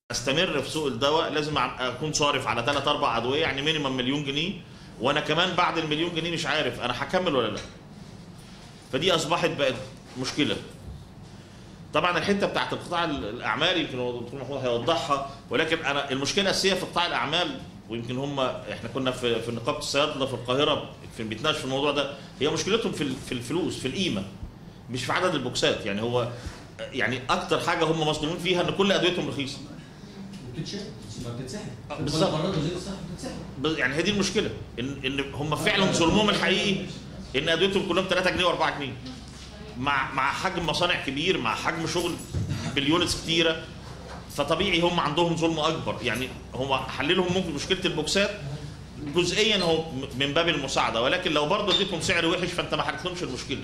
استمر في سوق الدواء لازم اكون صارف على ثلاث اربع ادويه يعني مينيمم مليون جنيه وانا كمان بعد المليون جنيه مش عارف انا هكمل ولا لا فدي اصبحت بقت مشكله طبعا الحته بتاعت القطاع الاعمال يمكن هو الدكتور محمود هيوضحها ولكن انا المشكله الاساسيه في قطاع الاعمال ويمكن هم احنا كنا في في نقابه الصيادله في القاهره في بيتناقش في الموضوع ده هي مشكلتهم في في الفلوس في القيمه مش في عدد البوكسات يعني هو يعني اكتر حاجه هم مظلومين فيها ان كل ادويتهم رخيصه بالظبط يعني هي دي المشكله ان ان هم فعلا ظلمهم الحقيقي ان ادويتهم كلهم 3 جنيه و4 جنيه مع مع حجم مصانع كبير مع حجم شغل باليونتس كتيره فطبيعي هم عندهم ظلم اكبر يعني هم حللهم ممكن مشكله البوكسات جزئيا هو من باب المساعده ولكن لو برضه اديتهم سعر وحش فانت ما حلتلهمش المشكله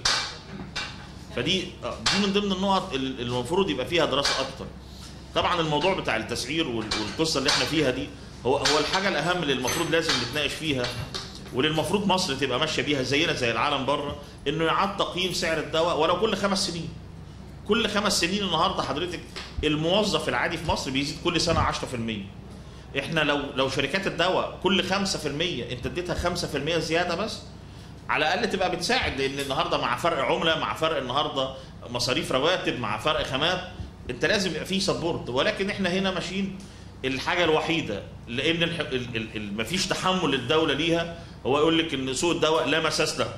فدي دي من ضمن النقط اللي المفروض يبقى فيها دراسه اكتر طبعا الموضوع بتاع التسعير والقصه اللي احنا فيها دي هو هو الحاجه الاهم اللي المفروض لازم نتناقش فيها واللي المفروض مصر تبقى ماشيه بيها زينا زي العالم بره انه يعاد تقييم سعر الدواء ولو كل خمس سنين كل خمس سنين النهارده حضرتك الموظف العادي في مصر بيزيد كل سنه 10% احنا لو لو شركات الدواء كل 5% انت اديتها 5% زياده بس على الاقل تبقى بتساعد لان النهارده مع فرق عمله مع فرق النهارده مصاريف رواتب مع فرق خامات انت لازم يبقى في سبورت ولكن احنا هنا ماشيين الحاجه الوحيده لان الح... ال... ال... ال... مفيش تحمل الدوله ليها هو يقول لك ان سوق الدواء لا مساس له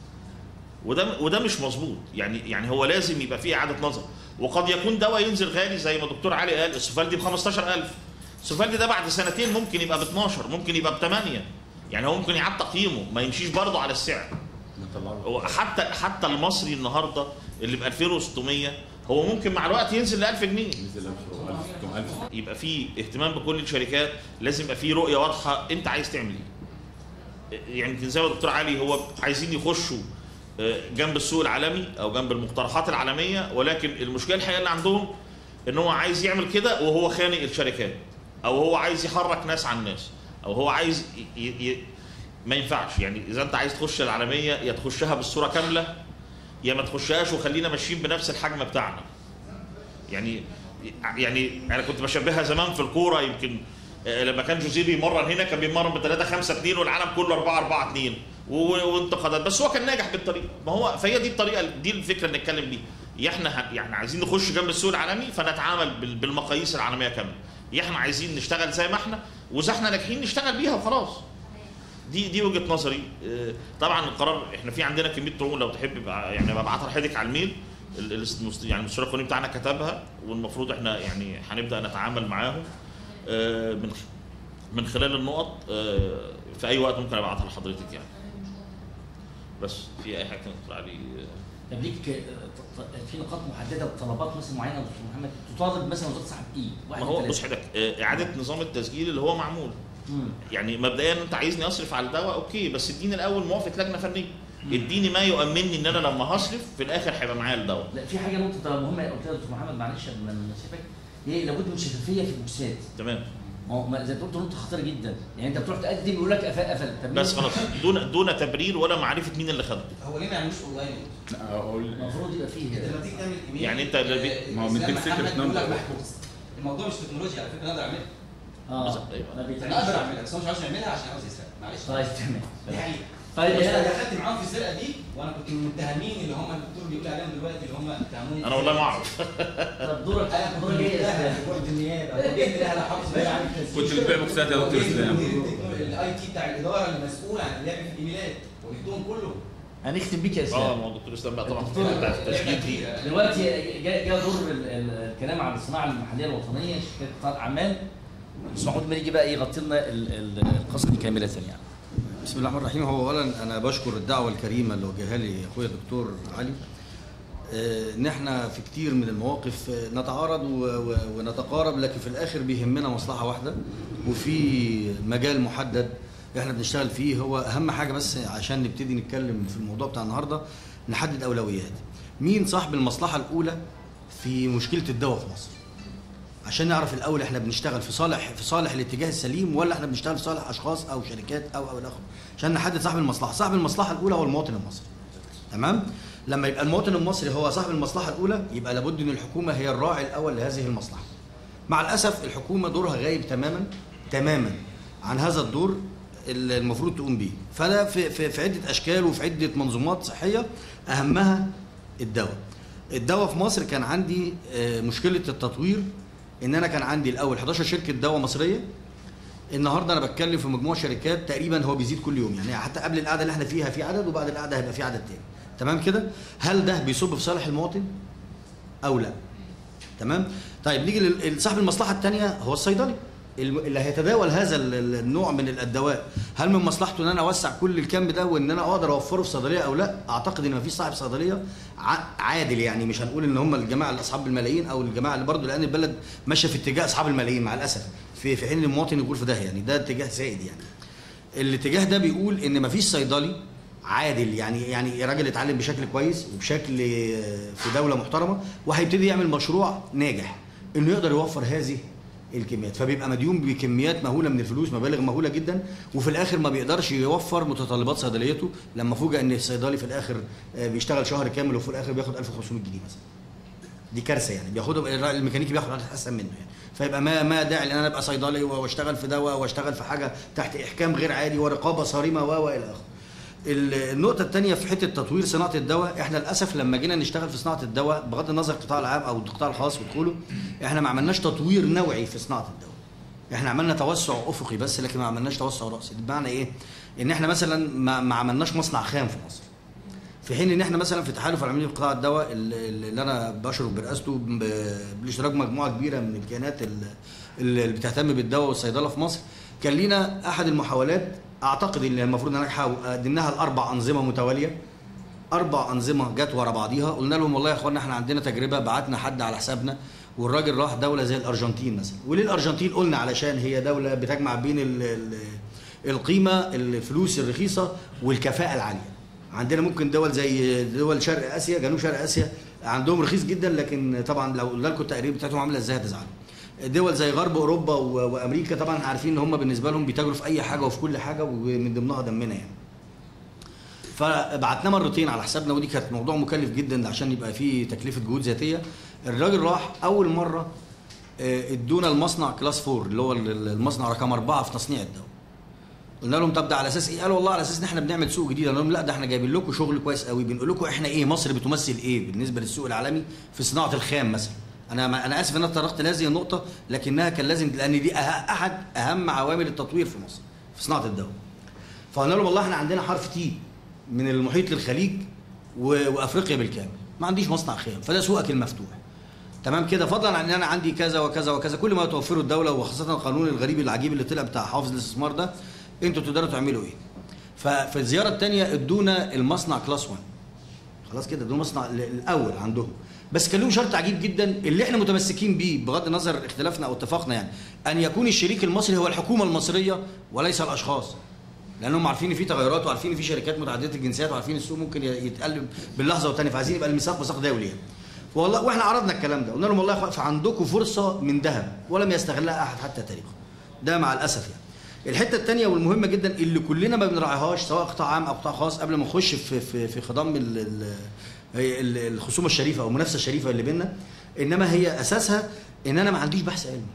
وده وده مش مظبوط يعني يعني هو لازم يبقى فيه اعاده نظر وقد يكون دواء ينزل غالي زي ما الدكتور علي قال السوفالدي ب 15000 السوفالدي ده بعد سنتين ممكن يبقى ب 12 ممكن يبقى ب 8 يعني هو ممكن يعاد تقييمه ما يمشيش برضه على السعر هو حتى حتى المصري النهارده اللي ب 2600 هو ممكن مع الوقت ينزل ل 1000 جنيه نزل 1000 يبقى في اهتمام بكل الشركات لازم يبقى في رؤيه واضحه انت عايز تعمل ايه يعني زي ما الدكتور علي هو عايزين يخشوا جنب السوق العالمي او جنب المقترحات العالميه ولكن المشكله الحقيقيه اللي عندهم ان هو عايز يعمل كده وهو خانق الشركات او هو عايز يحرك ناس عن ناس او هو عايز ي... ي... ما ينفعش يعني اذا انت عايز تخش العالميه يا تخشها بالصوره كامله يا ما تخشهاش وخلينا ماشيين بنفس الحجم بتاعنا يعني يعني انا كنت بشبهها زمان في الكوره يمكن لما كان جوزيه بيمرن هنا كان بيمرن ب 3 5 2 والعالم كله 4 4 2 وانتقادات بس هو كان ناجح بالطريقه ما هو فهي دي الطريقه دي الفكره اللي نتكلم بيها يا احنا يعني عايزين نخش جنب السوق العالمي فنتعامل بالمقاييس العالميه كامله يا احنا عايزين نشتغل زي ما احنا واذا احنا ناجحين نشتغل بيها وخلاص دي دي وجهه نظري طبعا القرار احنا في عندنا كميه طرق لو تحب يعني ببعتها لحضرتك على الميل يعني المستشار القانوني بتاعنا كتبها والمفروض احنا يعني هنبدا نتعامل معاهم من من خلال النقط في اي وقت ممكن ابعتها لحضرتك يعني بس في اي حاجه تنقل علي طب ليك في نقاط محدده وطلبات مثلا معينه دكتور محمد تطالب مثلا وزاره الصحه بايه؟ ما هو بص حضرتك اعاده نظام التسجيل اللي هو معمول مم. يعني مبدئيا انت عايزني اصرف على الدواء اوكي بس اديني الاول موافقه لجنه فنيه اديني ما يؤمنني ان انا لما هصرف في الاخر هيبقى معايا الدواء لا في حاجه نقطه مهمه قلتها دكتور محمد معلش قبل ما نسيبك هي لابد من شفافيه في البوكسات تمام ما هو زي ما قلت نقطه خطيره جدا يعني انت بتروح تقدم يقول لك قفل قفل بس خلاص دون دون تبرير ولا معرفه مين اللي خده هو ليه ما يعملوش اونلاين؟ لا اقول المفروض يبقى فيه انت لما تيجي تعمل ايميل يعني انت اللي ما هو مديك سكرت نمبر الموضوع مش تكنولوجيا على فكره انا اقدر اعملها اه ايوه ما انا بيتعملش اقدر اعملها بس هو مش عاوز يعملها عشان عاوز يسرق معلش طيب تمام دي حقيقه طيب بس يا- انا دخلت معاهم في السرقه دي وانا كنت من المتهمين اللي هم الدكتور بيقول عليهم دلوقتي اللي هم اتهموني انا والله ما اعرف طب دورك انا دورك ايه يا اسلام؟ كنت بورد النيابه وجيت لها حافظ بقى عن كنت بتبيع بوكسات يا دكتور اسلام الاي تي بتاع الاداره المسؤول عن اللعب في الايميلات وجبتهم كله هنختم بيك يا اه اسلام ما هو الدكتور اسلام بقى طبعا في الدكتور- الحته بتاعت التسجيل دي دلوقتي جاء جاء دور ال- ال- الكلام عن الصناعه المحليه الوطنيه شركات قطاع الاعمال بس محمود مريجي بقى يغطي لنا ال- ال- القصه دي كامله يعني بسم الله الرحمن الرحيم هو اولا انا بشكر الدعوه الكريمه اللي وجهها لي اخويا الدكتور علي آه، ان احنا في كتير من المواقف آه، نتعارض و- و- ونتقارب لكن في الاخر بيهمنا مصلحه واحده وفي مجال محدد احنا بنشتغل فيه هو اهم حاجه بس عشان نبتدي نتكلم في الموضوع بتاع النهارده نحدد اولويات مين صاحب المصلحه الاولى في مشكله الدواء في مصر عشان نعرف الاول احنا بنشتغل في صالح في صالح الاتجاه السليم ولا احنا بنشتغل في صالح اشخاص او شركات او او الى اخره عشان نحدد صاحب المصلحه صاحب المصلحه الاولى هو المواطن المصري تمام لما يبقى المواطن المصري هو صاحب المصلحه الاولى يبقى لابد ان الحكومه هي الراعي الاول لهذه المصلحه مع الاسف الحكومه دورها غايب تماما تماما عن هذا الدور اللي المفروض تقوم بيه فده في, في, في عده اشكال وفي عده منظومات صحيه اهمها الدواء الدواء في مصر كان عندي آه، مشكله التطوير ان انا كان عندي الاول 11 شركه دواء مصريه النهارده انا بتكلم في مجموعه شركات تقريبا هو بيزيد كل يوم يعني حتى قبل القعده اللي احنا فيها في عدد وبعد القعده هيبقى في عدد تاني تمام كده هل ده بيصب في صالح المواطن او لا تمام طيب نيجي لصاحب المصلحه الثانيه هو الصيدلي الم- اللي هيتداول هذا ال- ال- النوع من الدواء هل من مصلحته ان انا اوسع كل الكم ده وان انا اقدر اوفره في صيدليه او لا اعتقد ان مفيش صاحب صيدليه ع- عادل يعني مش هنقول ان هم الجماعه اللي اصحاب الملايين او الجماعه اللي برضه لان البلد ماشيه في اتجاه اصحاب الملايين مع الاسف في في حين المواطن يقول في ده يعني ده اتجاه سائد يعني الاتجاه ده بيقول ان مفيش صيدلي عادل يعني يعني راجل اتعلم بشكل كويس وبشكل آه، في دوله محترمه وهيبتدي يعمل مشروع ناجح انه يقدر يوفر هذه الكميات فبيبقى مديون بكميات مهوله من الفلوس مبالغ مهوله جدا وفي الاخر ما بيقدرش يوفر متطلبات صيدليته لما فوجئ ان الصيدلي في الاخر آه، بيشتغل شهر كامل وفي الاخر بياخد 1500 جنيه مثلا دي كارثه يعني بياخدوا الميكانيكي بياخد عدد احسن منه يعني فيبقى ما ما داعي ان انا ابقى صيدلي واشتغل في دواء واشتغل في حاجه تحت احكام غير عادي ورقابه صارمه و و الى اخره. ال- النقطة الثانية في حتة تطوير صناعة الدواء، احنا للأسف لما جينا نشتغل في صناعة الدواء بغض النظر القطاع العام أو القطاع الخاص ودخوله، احنا ما عملناش تطوير نوعي في صناعة الدواء. احنا عملنا توسع أفقي بس لكن ما عملناش توسع رأسي، بمعنى إيه؟ إن احنا مثلا ما, ما عملناش مصنع خام في مصر. في حين ان احنا مثلا في تحالف العالمي لقطاع الدواء اللي اللي انا بشرف برئاسته ب- بالاشتراك مجموعه كبيره من الكيانات ال- اللي بتهتم بالدواء والصيدله في مصر كان لينا احد المحاولات اعتقد ان المفروض ننجحها وقدمناها لاربع انظمه متواليه اربع انظمه جت ورا بعضيها قلنا لهم والله يا اخوانا احنا عندنا تجربه بعتنا حد على حسابنا والراجل راح دوله زي الارجنتين مثلا وليه الارجنتين قلنا علشان هي دوله بتجمع بين ال ال القيمه الفلوس الرخيصه والكفاءه العاليه عندنا ممكن دول زي دول شرق اسيا جنوب شرق اسيا عندهم رخيص جدا لكن طبعا لو قلنا لكم التقرير بتاعتهم عامله ازاي هتزعلوا دول زي غرب اوروبا و- وامريكا طبعا عارفين ان هم بالنسبه لهم بيتاجروا في اي حاجه وفي كل حاجه ومن ضمنها دمنا يعني فبعتناه مرتين على حسابنا ودي كانت موضوع مكلف جدا عشان يبقى فيه تكلفه جهود ذاتيه الراجل راح اول مره آه، ادونا المصنع كلاس 4 اللي هو ال- ال- المصنع رقم اربعه في تصنيع الدواء قلنا لهم طب ده على اساس ايه؟ قالوا والله على اساس ان احنا بنعمل سوق جديد قلنا لهم لا ده احنا جايبين لكم شغل كويس قوي بنقول لكم احنا ايه مصر بتمثل ايه بالنسبه للسوق العالمي في صناعه الخام مثلا انا ما انا اسف ان انا تطرقت لهذه النقطه لكنها كان لازم لان دي أه- احد اهم عوامل التطوير في مصر في صناعه الدواء فقلنا لهم والله احنا عندنا حرف تي من المحيط للخليج و- وافريقيا بالكامل ما عنديش مصنع خام فده سوقك المفتوح تمام كده فضلا عن ان انا عندي كذا وكذا وكذا كل ما توفره الدوله وخاصه القانون الغريب العجيب اللي طلع بتاع حافظ الاستثمار ده انتوا تقدروا تعملوا ايه ففي الزياره الثانيه ادونا المصنع كلاس 1 خلاص كده ادونا مصنع ال- الاول عندهم بس كان لهم شرط عجيب جدا اللي احنا متمسكين بيه بغض النظر اختلافنا او اتفاقنا يعني ان يكون الشريك المصري هو الحكومه المصريه وليس الاشخاص لانهم عارفين ان في تغيرات وعارفين ان في شركات متعدده الجنسيات وعارفين السوق ممكن يتقلب باللحظه والثانيه فعايزين يبقى الميثاق ميثاق دولي يعني والله واحنا عرضنا الكلام ده قلنا لهم والله يا اخوان فعندكم فرصه من ذهب ولم يستغلها احد حتى تاريخه ده مع الاسف يعني الحته الثانيه والمهمه جدا اللي كلنا ما بنراعيهاش سواء قطاع عام او قطاع خاص قبل ما نخش في في في خضم ال- ال- ال- الخصومه الشريفه او المنافسه الشريفه اللي بيننا انما هي اساسها ان انا ما عنديش بحث علمي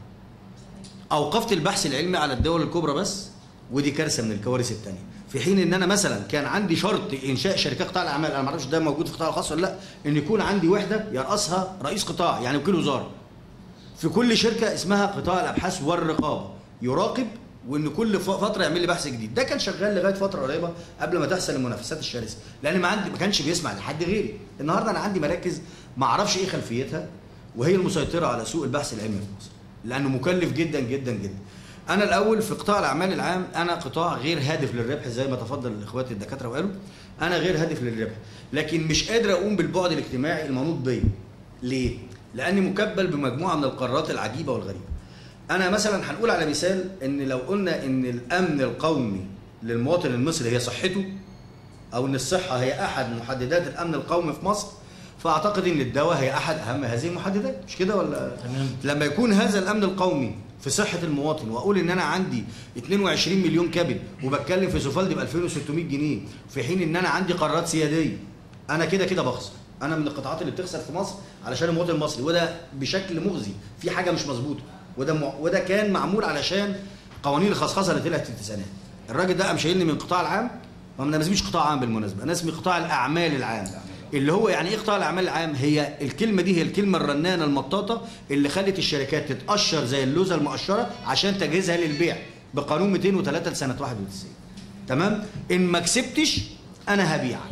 اوقفت البحث العلمي على الدول الكبرى بس ودي كارثه من الكوارث الثانيه في حين ان انا مثلا كان عندي شرط انشاء شركات قطاع الاعمال انا ما اعرفش ده موجود في القطاع الخاص ولا لا ان يكون عندي وحده يرأسها رئيس قطاع يعني وكيل وزاره في كل شركه اسمها قطاع الابحاث والرقابه يراقب وان كل ف- فتره يعمل لي بحث جديد ده كان شغال لغايه فتره قريبه قبل ما تحصل المنافسات الشرسه لان ما عندي ما كانش بيسمع لحد غيري النهارده انا عندي مراكز ما اعرفش ايه خلفيتها وهي المسيطره على سوق البحث العلمي في مصر لانه مكلف جدا جدا جدا انا الاول في قطاع الاعمال العام انا قطاع غير هادف للربح زي ما تفضل اخواتي الدكاتره وقالوا انا غير هادف للربح لكن مش قادر اقوم بالبعد الاجتماعي المنوط بيا ليه لاني مكبل بمجموعه من القرارات العجيبه والغريبه انا مثلا هنقول على مثال ان لو قلنا ان الامن القومي للمواطن المصري هي صحته او ان الصحه هي احد محددات الامن القومي في مصر فاعتقد ان الدواء هي احد اهم هذه المحددات مش كده ولا تمام. لما يكون هذا الامن القومي في صحه المواطن واقول ان انا عندي 22 مليون كبد وبتكلم في سوفالدي ب 2600 جنيه في حين ان انا عندي قرارات سياديه انا كده كده بخسر انا من القطاعات اللي بتخسر في مصر علشان المواطن المصري وده بشكل مغزي في حاجه مش مظبوطه وده م... وده كان معمول علشان قوانين الخصخصه اللي طلعت في التسعينات الراجل ده قام شايلني من القطاع العام هو انا ما اسميش قطاع عام بالمناسبه انا اسمي قطاع الاعمال العام اللي هو يعني ايه قطاع الاعمال العام هي الكلمه دي هي الكلمه الرنانه المطاطه اللي خلت الشركات تتقشر زي اللوزه المقشره عشان تجهيزها للبيع بقانون 203 لسنه 91 تمام ان ما كسبتش انا هبيعك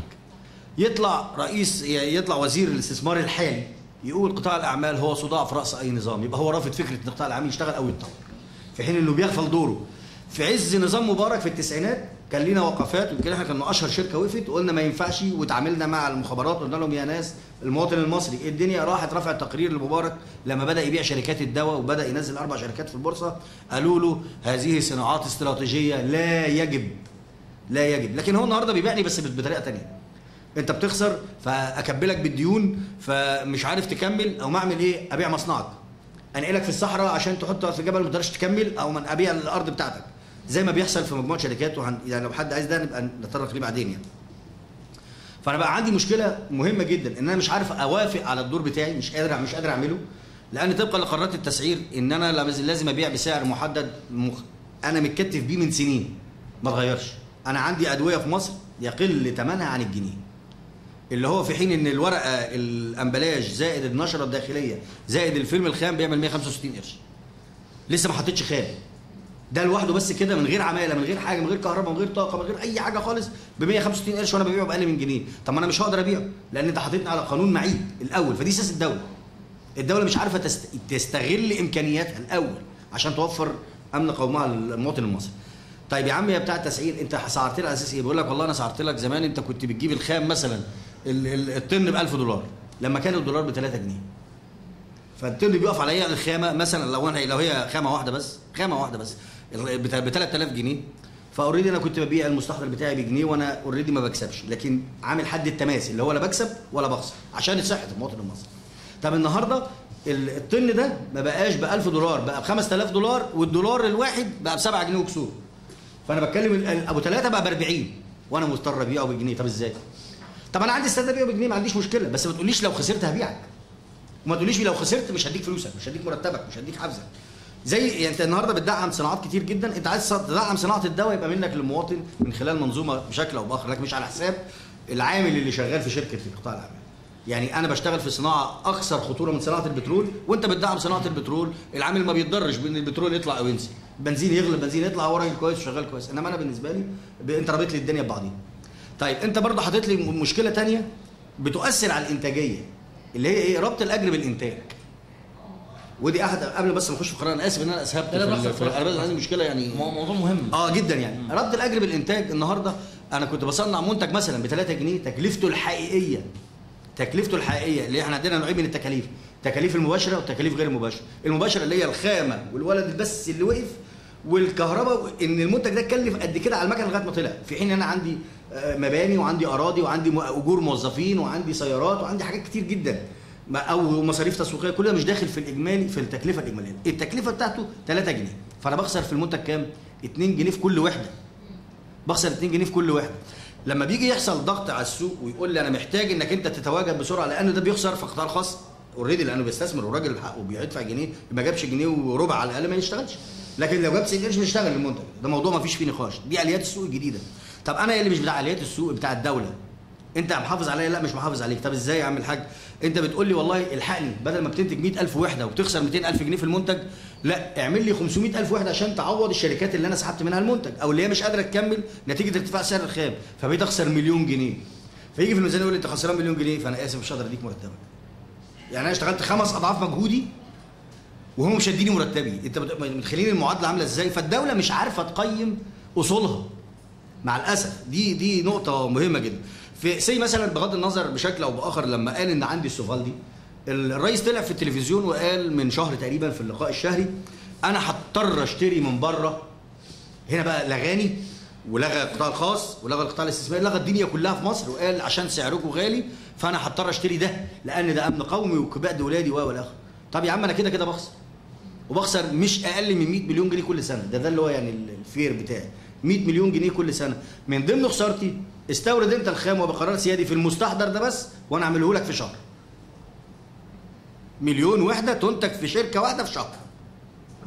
يطلع رئيس يطلع وزير الاستثمار الحالي يقول قطاع الاعمال هو صداع في راس اي نظام يبقى هو رافض فكره ان القطاع الاعمال يشتغل او يتطور في حين انه بيغفل دوره في عز نظام مبارك في التسعينات كان لينا وقفات يمكن احنا كنا اشهر شركه وقفت وقلنا ما ينفعش وتعاملنا مع المخابرات قلنا لهم يا ناس المواطن المصري الدنيا راحت رفع تقرير لمبارك لما بدا يبيع شركات الدواء وبدا ينزل اربع شركات في البورصه قالوا له هذه صناعات استراتيجيه لا يجب لا يجب لكن هو النهارده بيبيعني بس بطريقه تانية انت بتخسر فاكبلك بالديون فمش عارف تكمل او ما اعمل ايه ابيع مصنعك انقلك في الصحراء عشان تحط في الجبل ما تقدرش تكمل او من ابيع الارض بتاعتك زي ما بيحصل في مجموعه شركات وهن يعني لو حد عايز ده نبقى نتطرق ليه بعدين يعني فانا بقى عندي مشكله مهمه جدا ان انا مش عارف اوافق على الدور بتاعي مش قادر مش قادر اعمله لان طبقا لقرارات التسعير ان انا لازم- لازم ابيع بسعر محدد مخ... انا متكتف بيه من سنين ما اتغيرش انا عندي ادويه في مصر يقل ثمنها عن الجنيه اللي هو في حين ان الورقه الامبلاج زائد النشره الداخليه زائد الفيلم الخام بيعمل 165 قرش لسه ما حطيتش خام ده لوحده بس كده من غير عماله من غير حاجه من غير كهرباء من غير طاقه من غير اي حاجه خالص ب 165 قرش وانا ببيعه باقل من جنيه طب ما انا مش هقدر ابيعه لان انت حاططني على قانون معيب الاول فدي سياسه الدوله الدوله مش عارفه تست... تستغل امكانياتها الاول عشان توفر امن قومها للمواطن المصري طيب يا عم يا بتاع التسعير انت سعرت لي على اساس ايه بيقول لك والله انا سعرت لك زمان انت كنت بتجيب الخام مثلا ال- ال- الطن ب 1000 دولار لما كان الدولار ب 3 جنيه فالطن بيقف عليا الخامه مثلا لو انا لو هي خامه واحده بس خامه واحده بس ب 3000 جنيه فاوريدي انا كنت ببيع المستحضر بتاعي بجنيه وانا اوريدي ما بكسبش لكن عامل حد التماسي اللي هو لا بكسب ولا بخسر عشان صحه المواطن المصري طب النهارده ال- الطن ده ما بقاش ب 1000 دولار بقى ب 5000 دولار والدولار الواحد بقى ب 7 جنيه وكسور فانا بتكلم ال- ال- ابو ثلاثه بقى ب 40 وانا مضطر ابيعه بجنيه طب ازاي؟ طب انا عندي استعداد ابيعه بجنيه ما عنديش مشكله بس ما تقوليش لو خسرت هبيعك وما تقوليش لو خسرت مش هديك فلوسك مش هديك مرتبك مش هديك حافزك زي يعني انت النهارده بتدعم صناعات كتير جدا انت عايز تدعم صناعه الدواء يبقى منك للمواطن من خلال منظومه بشكل او باخر لكن مش على حساب العامل اللي شغال في شركه في قطاع الاعمال يعني انا بشتغل في صناعه اكثر خطوره من صناعه البترول وانت بتدعم صناعه البترول العامل ما بيتضرش بان البترول يطلع او ينزل بنزين يغلى بنزين يطلع هو راجل كويس وشغال كويس انما انا بالنسبه لي ب- انت رابط لي الدنيا ببعضيها طيب انت برضه حاطط لي م- مشكله تانية بتؤثر على الانتاجيه اللي هي ايه ربط الاجر بالانتاج ودي احد قبل بس ما نخش في قرار انا اسف ان انا اسهبت لا، لا، في ال- براحتك، في الأرباز، براحتك. عندي مشكله يعني مو- موضوع مهم اه جدا يعني ربط الاجر بالانتاج النهارده انا كنت بصنع منتج مثلا ب 3 جنيه تكلفته الحقيقيه تكلفته الحقيقيه اللي احنا عندنا نوعين من التكاليف التكاليف المباشره والتكاليف غير المباشره المباشره اللي هي الخامه والولد بس اللي وقف والكهرباء ان المنتج ده اتكلف قد كده على المكنه لغايه ما طلع في حين انا عندي آه، مباني وعندي اراضي وعندي م- اجور موظفين وعندي سيارات وعندي حاجات كتير جدا ما- او مصاريف تسويقيه كل ده مش داخل في الاجمالي في التكلفه الاجماليه التكلفه بتاعته 3 جنيه فانا بخسر في المنتج كام 2 جنيه في كل وحده بخسر 2 جنيه في كل وحده لما بيجي يحصل ضغط على السوق ويقول لي انا محتاج انك انت تتواجد بسرعه لان ده بيخسر في قطاع الخاص اوريدي لانه بيستثمر والراجل حقه بيدفع جنيه ما جابش جنيه وربع على الاقل ما يشتغلش لكن لو جاب 90 قرش مش هيشتغل المنتج ده موضوع ما فيش فيه نقاش دي اليات السوق الجديده طب انا اللي مش بتاع اليات السوق بتاع الدوله انت محافظ عليا لا مش محافظ عليك طب ازاي يا عم الحاج انت بتقول لي والله الحقني بدل ما بتنتج 100000 وحده وبتخسر 200000 جنيه في المنتج لا اعمل لي 500000 وحده عشان تعوض الشركات اللي انا سحبت منها المنتج او اللي هي مش قادره تكمل نتيجه ارتفاع سعر الخام فبقيت اخسر مليون جنيه فيجي في الميزانيه يقول لي انت خسران مليون جنيه فانا اسف مش هقدر اديك مرتبك يعني انا اشتغلت خمس اضعاف مجهودي وهم مش هيديني مرتبي انت بت- متخيلين المعادله عامله ازاي فالدوله مش عارفه تقيم اصولها مع الاسف دي دي نقطه مهمه جدا في سي مثلا بغض النظر بشكل او باخر لما قال ان عندي السوفالدي الرئيس طلع في التلفزيون وقال من شهر تقريبا في اللقاء الشهري انا هضطر اشتري من بره هنا بقى لغاني ولغى القطاع الخاص ولغى القطاع الاستثماري لغى الدنيا كلها في مصر وقال عشان سعركم غالي فانا هضطر اشتري ده لان ده امن قومي وكباد ولادي و والى اخره طب يا عم انا كده كده بخسر وبخسر مش اقل من 100 مليون جنيه كل سنه ده ده اللي هو يعني ال- الفير بتاعي 100 مليون جنيه كل سنه من ضمن خسارتي استورد انت الخام وبقرار سيادي في المستحضر ده بس وانا اعمله لك في شهر مليون وحده تنتج في شركه واحده في شهر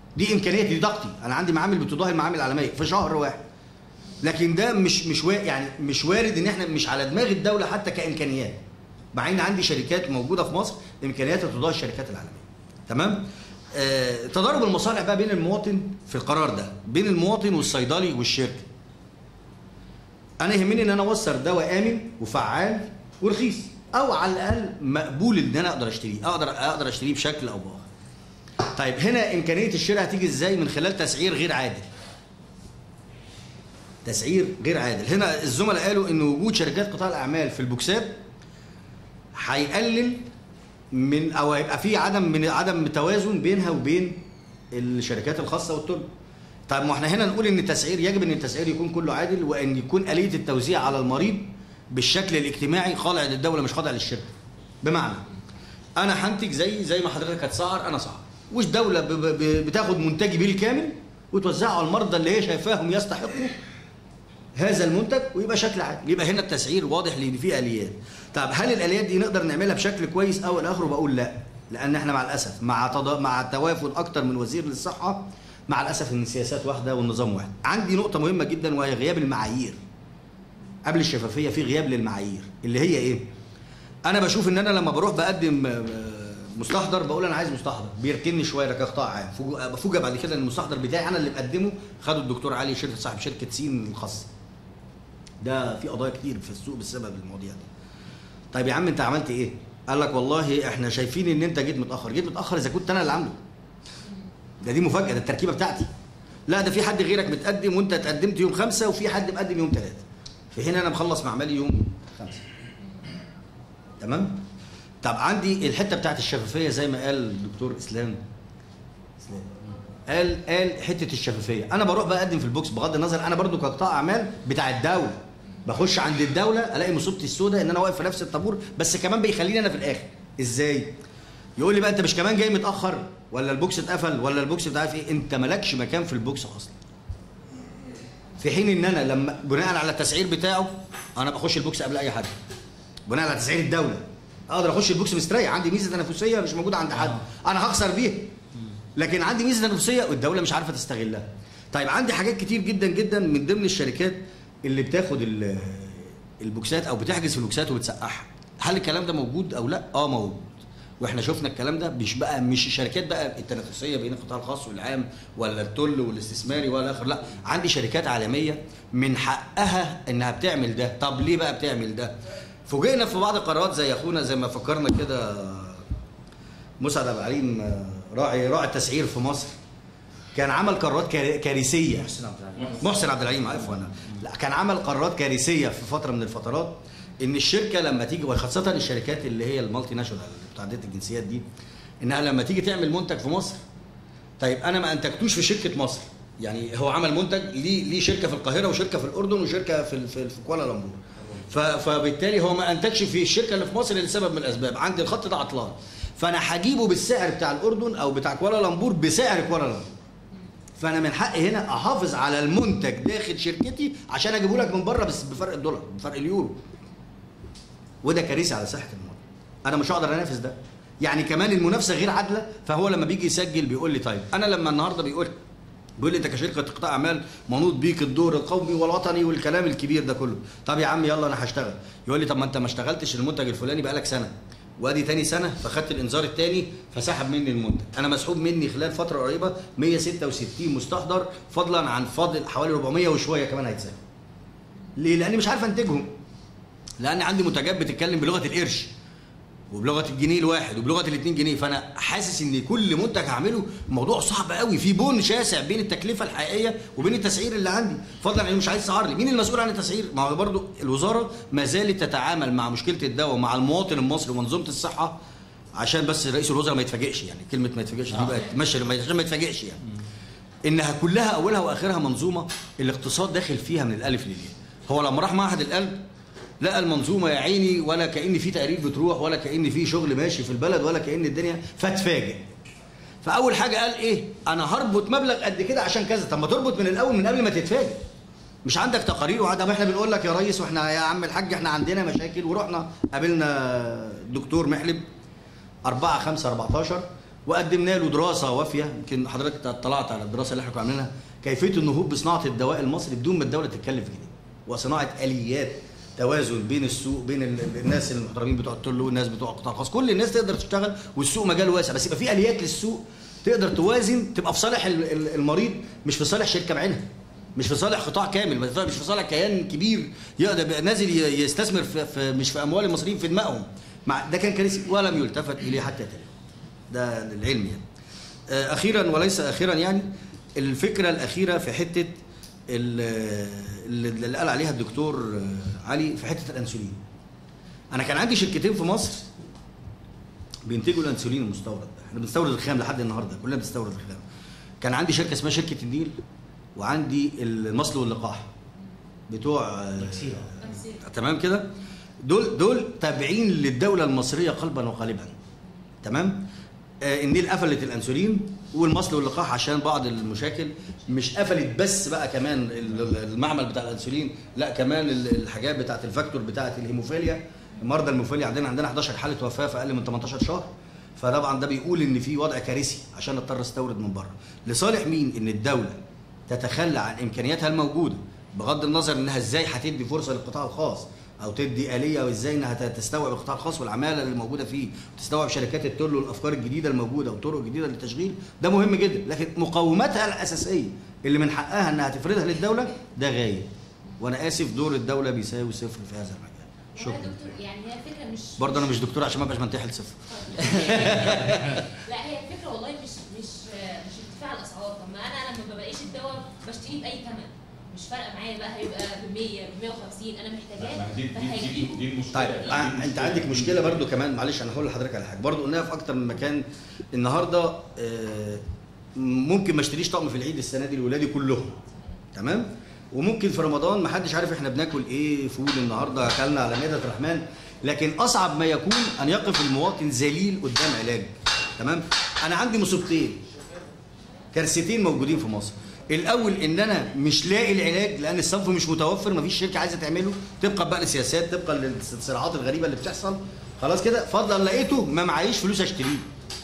دي امكانياتي دي طاقتي انا عندي معامل بتضاهي المعامل العالميه في شهر واحد لكن ده مش مش وا- يعني مش وارد ان احنا مش على دماغ الدوله حتى كامكانيات مع ان عندي شركات موجوده في مصر امكانياتها تضاهي الشركات العالميه تمام آه تضارب المصالح بقى بين المواطن في القرار ده بين المواطن والصيدلي والشركه انا يهمني ان انا اوصل دواء امن وفعال ورخيص او على الاقل مقبول ان انا اقدر اشتريه اقدر اقدر اشتريه بشكل او باخر طيب هنا امكانيه الشراء هتيجي ازاي من خلال تسعير غير عادل تسعير غير عادل هنا الزملاء قالوا ان وجود شركات قطاع الاعمال في البوكسات هيقلل من او هيبقى في عدم من عدم توازن بينها وبين الشركات الخاصه والتربه طيب ما احنا هنا نقول ان التسعير يجب ان التسعير يكون كله عادل وان يكون اليه التوزيع على المريض بالشكل الاجتماعي خاضع للدوله مش خاضع للشركه بمعنى انا هنتج زي زي ما حضرتك هتسعر انا سعر مش دوله ب- ب- بتاخد منتجي بالكامل وتوزعه على المرضى اللي هي شايفاهم يستحقوا هذا المنتج ويبقى شكل عادي يبقى هنا التسعير واضح لان فيه اليات طب هل الاليات دي نقدر نعملها بشكل كويس او الاخر بقول لا لان احنا مع الاسف مع تضا... مع توافد اكتر من وزير للصحه مع الاسف ان السياسات واحده والنظام واحد عندي نقطه مهمه جدا وهي غياب المعايير قبل الشفافيه في غياب للمعايير اللي هي ايه انا بشوف ان انا لما بروح بقدم آه، مستحضر بقول انا عايز مستحضر بيركني شويه كقطاع عام فوجئ- بفوجئ بعد كده ان المستحضر بتاعي انا اللي مقدمه خده الدكتور علي شركه صاحب شركه سين الخاصه ده في قضايا كتير في السوق بسبب المواضيع دي طيب يا عم انت عملت ايه قال لك والله احنا شايفين ان انت جيت متاخر جيت متاخر اذا كنت انا اللي عامله ده دي مفاجاه ده التركيبه بتاعتي لا ده في حد غيرك متقدم وانت اتقدمت يوم خمسة وفي حد مقدم يوم ثلاثة في حين انا مخلص معملي يوم خمسة تمام طب عندي الحته بتاعت الشفافيه زي ما قال الدكتور اسلام اسلام قال قال حته الشفافيه انا بروح بقدم في البوكس بغض النظر انا برضو كقطاع اعمال بتاع الدوله بخش عند الدوله الاقي مصيبتي السوداء ان انا واقف في نفس الطابور بس كمان بيخليني انا في الاخر ازاي يقول لي بقى انت مش كمان جاي متاخر ولا البوكس اتقفل ولا البوكس بتاع ايه انت مالكش مكان في البوكس اصلا في حين ان انا لما بناء على التسعير بتاعه انا بخش البوكس قبل اي حد بناء على تسعير الدوله اقدر اخش البوكس مستريح عندي ميزه تنافسيه مش موجوده عند حد انا هخسر بيها لكن عندي ميزه تنافسيه والدوله مش عارفه تستغلها طيب عندي حاجات كتير جدا جدا من ضمن الشركات اللي بتاخد ال- البوكسات او بتحجز في البوكسات وبتسقعها هل الكلام ده موجود او لا اه موجود واحنا شفنا الكلام ده مش بقى مش الشركات بقى التنافسيه بين القطاع الخاص والعام ولا التل والاستثماري ولا اخر لا عندي شركات عالميه من حقها انها بتعمل ده طب ليه بقى بتعمل ده فوجئنا في بعض القرارات زي اخونا زي ما فكرنا كده مسعد عبد العليم آه، راعي راعي التسعير في مصر كان عمل قرارات كار- كارثيه محسن عبد العزيز. محسن عبد العليم عفوا انا لا كان عمل قرارات كارثيه في فتره من الفترات ان الشركه لما تيجي وخاصه الشركات اللي هي المالتي ناشونال متعدده الجنسيات دي انها لما تيجي تعمل منتج في مصر طيب انا ما انتجتوش في شركه مصر يعني هو عمل منتج ليه ليه شركه في القاهره وشركه في الاردن وشركه في في, في كوالالمبور ف- فبالتالي هو ما انتجش في الشركه اللي في مصر لسبب من الاسباب عندي الخط ده عطلان فانا هجيبه بالسعر بتاع الاردن او بتاع كوالالمبور بسعر كوالالمبور فانا من حقي هنا احافظ على المنتج داخل شركتي عشان اجيبه لك من بره بس بفرق الدولار بفرق اليورو وده كارثه على صحه المواطن انا مش هقدر انافس ده يعني كمان المنافسه غير عادله فهو لما بيجي يسجل بيقول لي طيب انا لما النهارده بيقول بيقول لي انت كشركه قطاع اعمال منوط بيك الدور القومي والوطني والكلام الكبير ده كله طب يا عم يلا انا هشتغل يقول لي طب ما انت ما اشتغلتش المنتج الفلاني بقالك سنه وادي تاني سنه فخدت الانذار التاني فسحب مني المنتج انا مسحوب مني خلال فتره قريبه 166 مستحضر فضلا عن فاضل حوالي 400 وشويه كمان هيتسحب ليه لاني مش عارف انتجهم لان عندي منتجات بتتكلم بلغه القرش وبلغه الجنيه الواحد وبلغه الاثنين جنيه فانا حاسس ان كل منتج هعمله موضوع صعب قوي في بون شاسع بين التكلفه الحقيقيه وبين التسعير اللي عندي فضلا عن مش عايز تسعر لي مين المسؤول عن التسعير ما هو برضو الوزاره ما زالت تتعامل مع مشكله الدواء مع المواطن المصري ومنظومه الصحه عشان بس رئيس الوزراء ما يتفاجئش يعني كلمه ما يتفاجئش دي بقت ماشيه ما- عشان ما يتفاجئش يعني انها كلها اولها واخرها منظومه الاقتصاد داخل فيها من الالف للياء هو لما راح معهد القلب لقى المنظومه يا عيني ولا كان في تقارير بتروح ولا كان في شغل ماشي في البلد ولا كان الدنيا فاتفاجئ فاول حاجه قال ايه انا هربط مبلغ قد كده عشان كذا طب ما تربط من الاول من قبل ما تتفاجئ مش عندك تقارير وعدم احنا بنقول لك يا ريس واحنا يا عم الحاج احنا عندنا مشاكل ورحنا قابلنا الدكتور محلب 4 5 14 وقدمنا له دراسه وافيه يمكن حضرتك اطلعت على الدراسه اللي احنا كنا عاملينها كيفيه النهوض بصناعه الدواء المصري بدون ما الدوله تتكلف جنيه وصناعه اليات توازن بين السوق بين ال- ال- الناس المحترمين بتوع التلو والناس بتوع القطاع الخاص كل الناس تقدر تشتغل والسوق مجال واسع بس يبقى في اليات للسوق تقدر توازن تبقى في صالح ال- ال- المريض مش في صالح شركه بعينها مش في صالح قطاع كامل مش في صالح كيان كبير يقدر يبقى نازل ي- يستثمر في, في مش في اموال المصريين في دمائهم مع ده كان كارثي ولم يلتفت اليه حتى الان ده العلم يعني آه، اخيرا وليس اخيرا يعني الفكره الاخيره في حته ال- اللي اللي قال عليها الدكتور آه، علي في حته الانسولين انا كان عندي شركتين في مصر بينتجوا الانسولين المستورد ده احنا بنستورد الخام لحد النهارده كلنا بنستورد الخام كان عندي شركه اسمها شركه النيل وعندي المصل واللقاح بتوع آه، تمام كده دول دول تابعين للدوله المصريه قلبا وقالبا تمام آه النيل قفلت الانسولين والمصل واللقاح عشان بعض المشاكل مش قفلت بس بقى كمان ال- ال- المعمل بتاع الانسولين لا كمان ال- الحاجات بتاعت الفاكتور بتاعت الهيموفيليا مرضى الهيموفيليا عندنا عندنا 11 حاله وفاه في اقل من 18 شهر فطبعا ده بيقول ان في وضع كارثي عشان نضطر نستورد من بره لصالح مين ان الدوله تتخلى عن امكانياتها الموجوده بغض النظر انها ازاي هتدي فرصه للقطاع الخاص او تدي اليه وازاي انها ت- تستوعب القطاع الخاص والعماله اللي موجوده فيه تستوعب شركات التل والافكار الجديده الموجوده والطرق الجديده للتشغيل ده مهم جدا لكن مقوماتها الاساسيه اللي من حقها انها تفرضها للدوله ده غايب وانا اسف دور الدوله بيساوي صفر في هذا المجال يا شكرا دكتور يعني هي الفكره مش برضه انا مش دكتور عشان ما ابقاش منتحل صفر لا هي الفكره والله مش مش مش ارتفاع الاسعار طب ما انا لما بلاقيش الدواء بشتريه باي ثمن مش فارقه معايا بقى هيبقى ب 100 ب 150 انا لا، محتاجاه ما دي دي دي, فهيجيبه دي المشكله طيب دي آه، المشكلة. انت عندك مشكله برضو كمان معلش انا هقول لحضرتك على حاجه برضو قلناها في اكتر من مكان النهارده آه، ممكن ما اشتريش طقم في العيد السنه دي لاولادي كلهم تمام وممكن في رمضان ما حدش عارف احنا بناكل ايه فول النهارده اكلنا على مائده الرحمن لكن اصعب ما يكون ان يقف المواطن ذليل قدام علاج تمام انا عندي مصيبتين كارثتين موجودين في مصر الاول ان انا مش لاقي العلاج لان الصنف مش متوفر مفيش شركه عايزه تعمله طبقا بقى للسياسات طبقا للصراعات الغريبه اللي بتحصل خلاص كده فضلا لقيته ما معيش فلوس اشتريه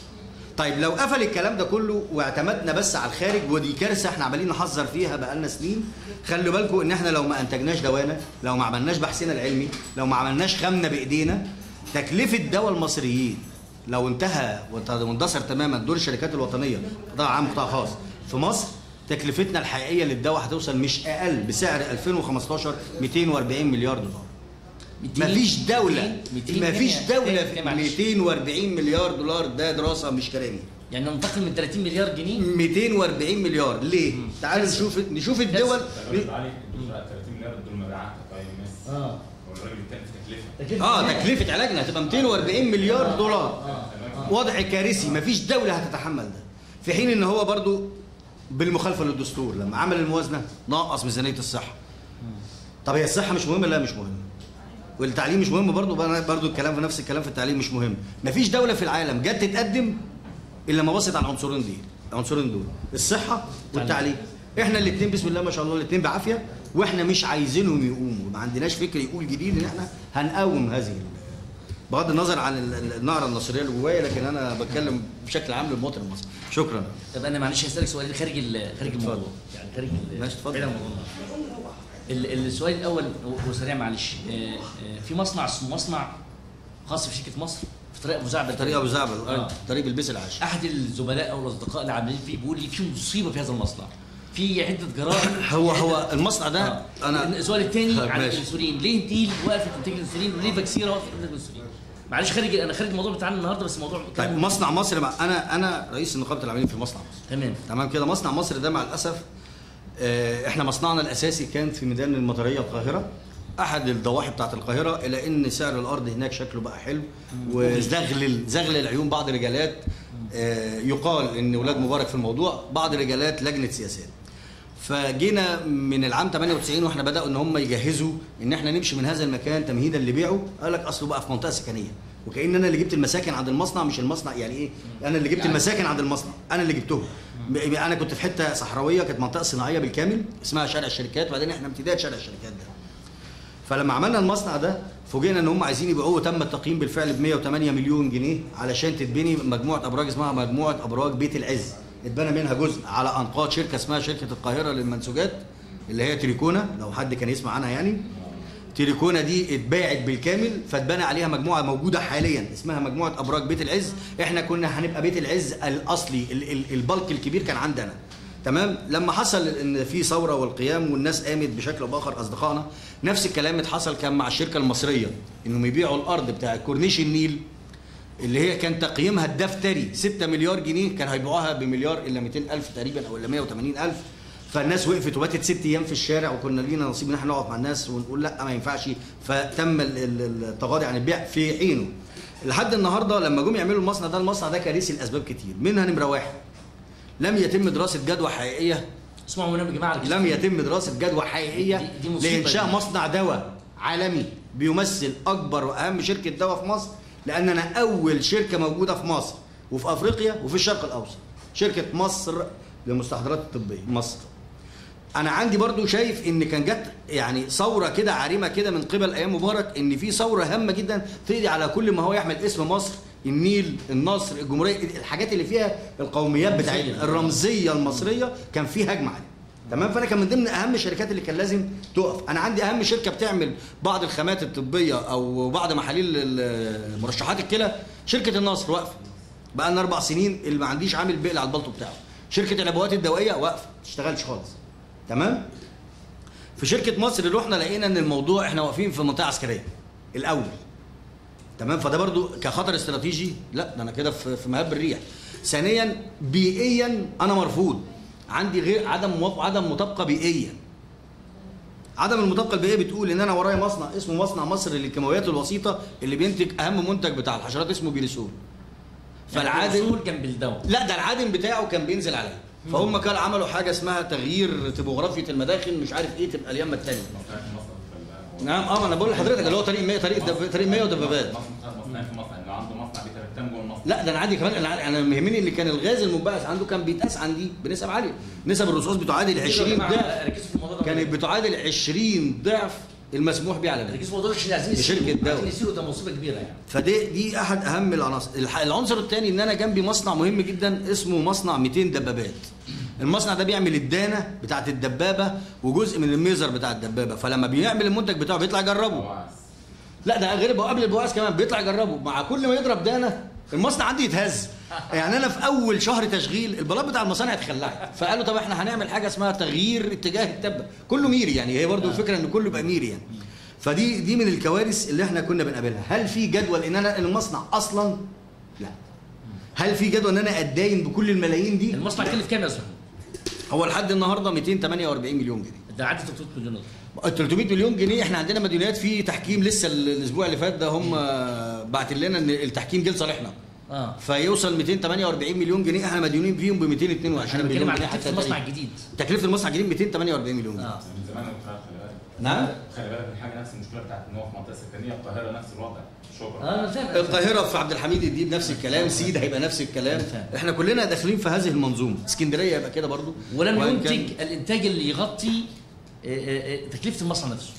طيب لو قفل الكلام ده كله واعتمدنا بس على الخارج ودي كارثه احنا عمالين نحذر فيها بقالنا سنين خلوا بالكم ان احنا لو ما انتجناش دوانا لو ما عملناش بحثنا العلمي لو ما عملناش خامنا بايدينا تكلفه دواء المصريين لو انتهى وانت- واندثر تماما دور الشركات الوطنيه قطاع عام قطاع خاص في مصر تكلفتنا الحقيقيه للدواء هتوصل مش اقل بسعر 2015 240 مليار دولار 200 مفيش دولة 200 مفيش كام- دولة كام- في كام معلش؟ 240 مليار دولار ده دراسة مش كلامي يعني ننتقل من 30 مليار جنيه 240 مليار ليه؟ تعالوا نشوف نشوف الدول طب يا علي الدكتور على 30 مليار دول مبيعات طيب ماشي اه هو الراجل بيتكلم في تكلفه اه تكلفة علاجنا هتبقى 240 مليار دولار وضع كارثي مفيش دولة هتتحمل ده في حين ان هو برضو بالمخالفة للدستور لما عمل الموازنة نقص ميزانية الصحة طب هي الصحة مش مهمة لا مش مهمة والتعليم مش مهم برضو بقى- برضو الكلام في نفس الكلام في التعليم مش مهم مفيش دولة في العالم جت تتقدم الا لما بصت على العنصرين دي العنصرين دول الصحة والتعليم احنا الاثنين بسم الله ما شاء الله الاثنين بعافية واحنا مش عايزينهم يقوموا ما عندناش فكر يقول جديد ان احنا هنقوم هذه ال- بغض النظر عن ال- ال- النعرة النصرية اللي جوايا لكن انا بتكلم بشكل عام للمواطن المصري شكرا طب انا معلش هسالك سؤالين خارج ال- خارج الموضوع يعني خارج ال- ماشي، اتفضل. بعيد عن الموضوع ال- السؤال الاول هو سريع معلش آه، آه، في مصنع اسمه مصنع خاص في شركه مصر في طريق ابو زعبل طريق ابو زعبل آه. آه. طريق البيس العاشر احد الزملاء او الاصدقاء اللي عاملين فيه بيقول لي في مصيبه في هذا المصنع في عده جرائم هو هو المصنع ده آه. انا السؤال الثاني طيب، عن ماشي. الانسولين ليه ديل وقفت تنتج الانسولين وليه فاكسيرا وقفت تنتج الانسولين معلش خارج انا خارج الموضوع بتاعنا النهارده بس الموضوع طيب كلام- مصنع مصر مع انا انا رئيس نقابه العاملين في مصنع مصر تمام تمام كده مصنع مصر ده مع الاسف آه، احنا مصنعنا الاساسي كان في ميدان المطريه القاهره احد الضواحي بتاعت القاهره الى ان سعر الارض هناك شكله بقى حلو وزغلل زغلل العيون بعض الرجالات آه، يقال ان ولاد مبارك في الموضوع بعض رجالات لجنه سياسات فجينا من العام 98 واحنا بداوا ان هم يجهزوا ان احنا نمشي من هذا المكان تمهيدا لبيعه قال لك اصله بقى في منطقه سكنيه وكان انا اللي جبت المساكن عند المصنع مش المصنع يعني ايه انا اللي جبت المساكن عند المصنع انا اللي جبتهم ب- انا كنت في حته صحراويه كانت منطقه صناعيه بالكامل اسمها شارع الشركات وبعدين احنا امتداد شارع الشركات ده فلما عملنا المصنع ده فوجئنا ان هم عايزين يبيعوه تم التقييم بالفعل ب 108 مليون جنيه علشان تتبني مجموعه ابراج اسمها مجموعه ابراج بيت العز اتبنى منها جزء على انقاض شركه اسمها شركه القاهره للمنسوجات اللي هي تريكونا لو حد كان يسمع عنها يعني تريكونا دي اتباعت بالكامل فاتبنى عليها مجموعه موجوده حاليا اسمها مجموعه ابراج بيت العز احنا كنا هنبقى بيت العز الاصلي ال- ال- البلك الكبير كان عندنا تمام لما حصل ان في ثوره والقيام والناس قامت بشكل او باخر اصدقائنا نفس الكلام اتحصل كان مع الشركه المصريه انهم يبيعوا الارض بتاع كورنيش النيل اللي هي كان تقييمها الدفتري 6 مليار جنيه كان هيبيعوها بمليار الا 200 الف تقريبا او الا 180 الف فالناس وقفت وباتت ست ايام في الشارع وكنا لينا نصيب ان احنا نقف مع الناس ونقول لا ما ينفعش فتم ال- ال- التغاضي عن البيع في حينه لحد النهارده لما جم يعملوا المصنع ده المصنع ده كارثي لاسباب كتير منها نمره واحد لم يتم دراسه جدوى حقيقيه اسمعوا منهم يا جماعه لم يتم دراسه جدوى حقيقيه دي- دي مصيبة لانشاء دي. مصنع دواء عالمي بيمثل اكبر واهم شركه دواء في مصر لاننا اول شركه موجوده في مصر وفي افريقيا وفي الشرق الاوسط شركه مصر للمستحضرات الطبيه مصر انا عندي برضو شايف ان كان جت يعني ثوره كده عارمه كده من قبل ايام مبارك ان في ثوره هامه جدا تقضي على كل ما هو يحمل اسم مصر النيل النصر الجمهوريه الحاجات اللي فيها القوميات بتاعتنا الرمزيه المصريه كان في هجمه عليها تمام فانا كان من ضمن اهم الشركات اللي كان لازم تقف انا عندي اهم شركه بتعمل بعض الخامات الطبيه او بعض محاليل ال- مرشحات الكلى شركه النصر واقفه بقى لنا اربع سنين اللي ما عنديش عامل بيقلع على البلطو بتاعه شركه العبوات الدوائيه واقفه ما تشتغلش خالص تمام في شركه مصر اللي رحنا لقينا ان الموضوع احنا واقفين في منطقه عسكريه الاول تمام فده برضو كخطر استراتيجي لا ده انا كده في في مهب الريح ثانيا بيئيا انا مرفوض عندي غير عدم موافقه عدم مطابقه بيئيا عدم المطابقه البيئيه بتقول ان انا ورايا مصنع اسمه مصنع مصر للكيماويات الوسيطه اللي بينتج اهم منتج بتاع الحشرات اسمه بيريسول فالعادل فالعادل جنب الدواء لا ده العادم بتاعه كان بينزل عليه فهم كانوا عملوا حاجه اسمها تغيير تبوغرافيه المداخل مش عارف ايه تبقى اليمه الثانيه مصنع في مصر في ال- نعم اه ما انا بقول لحضرتك اللي هو طريق 100 طريق دب... طريق 100 ودبابات مصنع مصنع في مصنع اللي عنده مصنع بيترتم جوه المصنع لا ده انا عندي كمان انا انا مهمني اللي كان الغاز المنبعث عنده كان بيتقاس عندي بنسب عاليه نسب الرصاص بتعادل 20 ضعف ركزوا في الموضوع ده كانت بتعادل 20 ضعف المسموح به على الغاز ركزوا في الموضوع ده عشان عايزين دي شركة يسيروا دواء. عايزين يسيروا ده مصيبه كبيره يعني فدي دي احد اهم العناصر الح- العنصر الثاني ان انا جنبي مصنع مهم جدا اسمه مصنع 200 دبابات المصنع ده بيعمل الدانه بتاعت الدبابه وجزء من الميزر بتاع الدبابه فلما بيعمل المنتج بتاعه بيطلع يجربه بواعث. لا ده غير قبل البواعث كمان بيطلع يجربه مع كل ما يضرب دانه المصنع عندي يتهز يعني انا في اول شهر تشغيل البلاط بتاع المصانع اتخلعت فقالوا طب احنا هنعمل حاجه اسمها تغيير اتجاه الدبه كله ميري يعني هي برضو الفكره ان كله يبقى ميري يعني فدي دي من الكوارث اللي احنا كنا بنقابلها هل في جدول ان انا المصنع اصلا لا هل في جدول ان انا اتداين بكل الملايين دي المصنع كلف كام يا زلمه؟ هو لحد النهارده 248 مليون جنيه ده عدى 300 مليون دولار 300 مليون جنيه احنا عندنا مديونيات في تحكيم لسه الاسبوع اللي فات ده هم باعتين لنا ان التحكيم جه لصالحنا اه فيوصل 248 مليون جنيه احنا مديونين فيهم ب 222 انا مليون بتكلم عن جنيه تكلفه حتى المصنع الآن. الجديد تكلفه المصنع الجديد 248 مليون جنيه اه من زمان وبتاع خلي بالك نعم خلي بالك من حاجه نفس المشكله بتاعت ان هو في منطقه سكنيه القاهره نفس الوضع شكرا اه انا فاهم القاهره في عبد الحميد الديب نفس الكلام سيد هيبقى نفس الكلام فاهم. احنا كلنا داخلين في هذه المنظومه اسكندريه يبقى كده برضو ولم وإن كان- ينتج الانتاج اللي يغطي آه، آه، آه، تكلفه المصنع نفسه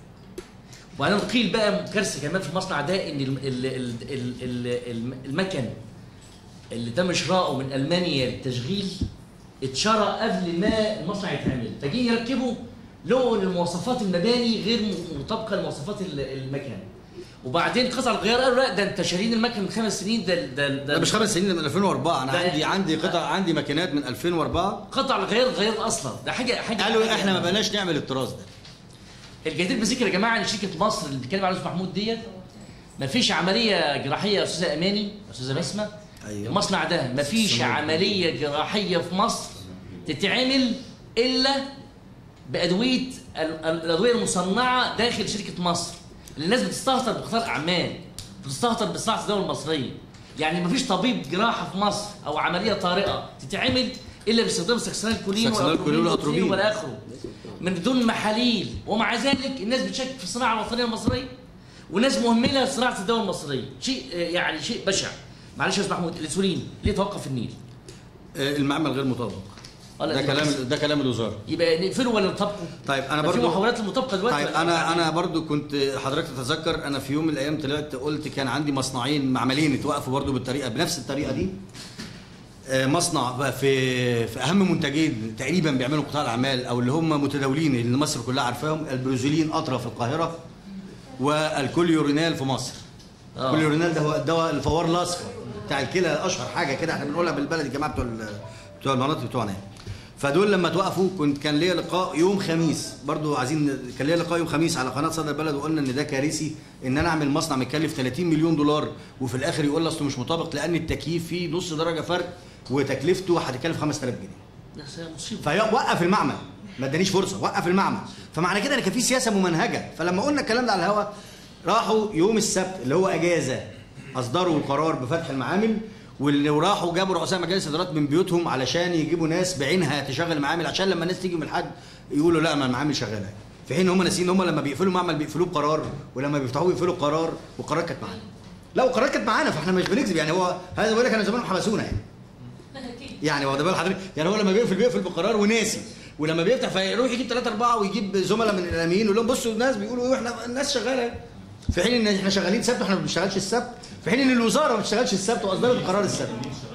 وبعدين قيل بقى كارثه كمان في المصنع ده ان ال- ال- ال- ال- ال- الم- المكن اللي تم شراؤه من المانيا للتشغيل اتشرى قبل ما المصنع يتعمل فجي يركبوا لقوا ان المواصفات المباني غير م- مطابقه لمواصفات ال- المكن وبعدين قطع الغيار قالوا لا ده انت شارين المكن من خمس سنين ده ده ده مش خمس سنين من 2004 انا ده- عندي عندي قطع عندي ماكينات من 2004 قطع الغيار غير اصلا ده حاجه حاجه قالوا حاجة- احنا ما بقناش نعمل الطراز ده الجدير بذكر يا جماعه ان شركه مصر اللي بيتكلم عليها الاستاذ محمود ديت ما فيش عمليه جراحيه يا استاذه اماني يا استاذه بسمه أيوة. المصنع ده ما فيش السلام. عمليه جراحيه في مصر تتعمل الا بادويه ال- ال- الادويه المصنعه داخل شركه مصر اللي الناس بتستهتر بقطاع اعمال بتستهتر بصناعه الدوله المصريه يعني ما فيش طبيب جراحه في مصر او عمليه طارئه تتعمل الا باستخدام سكسنال كولين سكسنال كولين والأتروبين. والى اخره من بدون محاليل ومع ذلك الناس بتشكك في الصناعه الوطنيه المصريه وناس مهمله في صناعه الدوله المصريه شيء آه، يعني شيء بشع معلش يا استاذ محمود الانسولين ليه توقف النيل آه، المعمل غير مطابق آه، لا، ده دي كلام بس. ده كلام الوزاره يبقى نقفله ولا نطبقه؟ طيب انا ما في برضو محاولات المطابقه دلوقتي طيب ولا- انا انا برضو كنت حضرتك تتذكر انا في يوم من الايام طلعت قلت كان عندي مصنعين معملين اتوقفوا برضو بالطريقه بنفس الطريقه دي آه، مصنع بقى في في اهم منتجين تقريبا بيعملوا قطاع الاعمال او اللي هم متداولين اللي مصر كلها عارفاهم البروزولين اطرا في القاهره والكوليورينال في مصر آه. الكوليورينال ده هو الدواء الفوار الاصفر بتاع الكلى اشهر حاجه كده احنا بنقولها بالبلد الجماعه بتوع ال- بتوع المناطق بتوعنا يعني. فدول لما توقفوا كنت كان ليا لقاء يوم خميس برضو عايزين كان ليا لقاء يوم خميس على قناه صدى البلد وقلنا ان ده كارثي ان انا اعمل مصنع مكلف 30 مليون دولار وفي الاخر يقول لي اصله مش مطابق لان التكييف فيه نص درجه فرق وتكلفته هتكلف 5000 جنيه ده مصيبه فوقف المعمل ما ادانيش فرصه وقف المعمل فمعنى كده ان كان في سياسه ممنهجه فلما قلنا الكلام ده على الهواء راحوا يوم السبت اللي هو اجازه اصدروا قرار بفتح المعامل واللي راحوا جابوا رؤساء مجالس ادارات من بيوتهم علشان يجيبوا ناس بعينها تشغل المعامل عشان لما الناس تيجي من الحد يقولوا لا ما المعامل شغاله في حين هم ناسيين ان هم لما بيقفلوا معمل بيقفلوه بقرار ولما بيفتحوه بيقفلوا بقرار والقرار كانت معانا لا والقرار كانت معانا فاحنا مش بنكذب يعني هو هذا بيقول لك انا زمان حبسونا يعني أكيد. يعني واخد بال حضرتك يعني هو لما بيقفل بيقفل بقرار وناسي ولما بيفتح فيروح يجيب ثلاثة أربعة ويجيب زملاء من الإعلاميين يقول لهم بصوا الناس بيقولوا إيه إحنا الناس شغالة أهي. في حين إن إحنا شغالين سبت وإحنا ما بنشتغلش السبت في حين إن الوزارة ما بتشتغلش السبت وأصدرت قرار السبت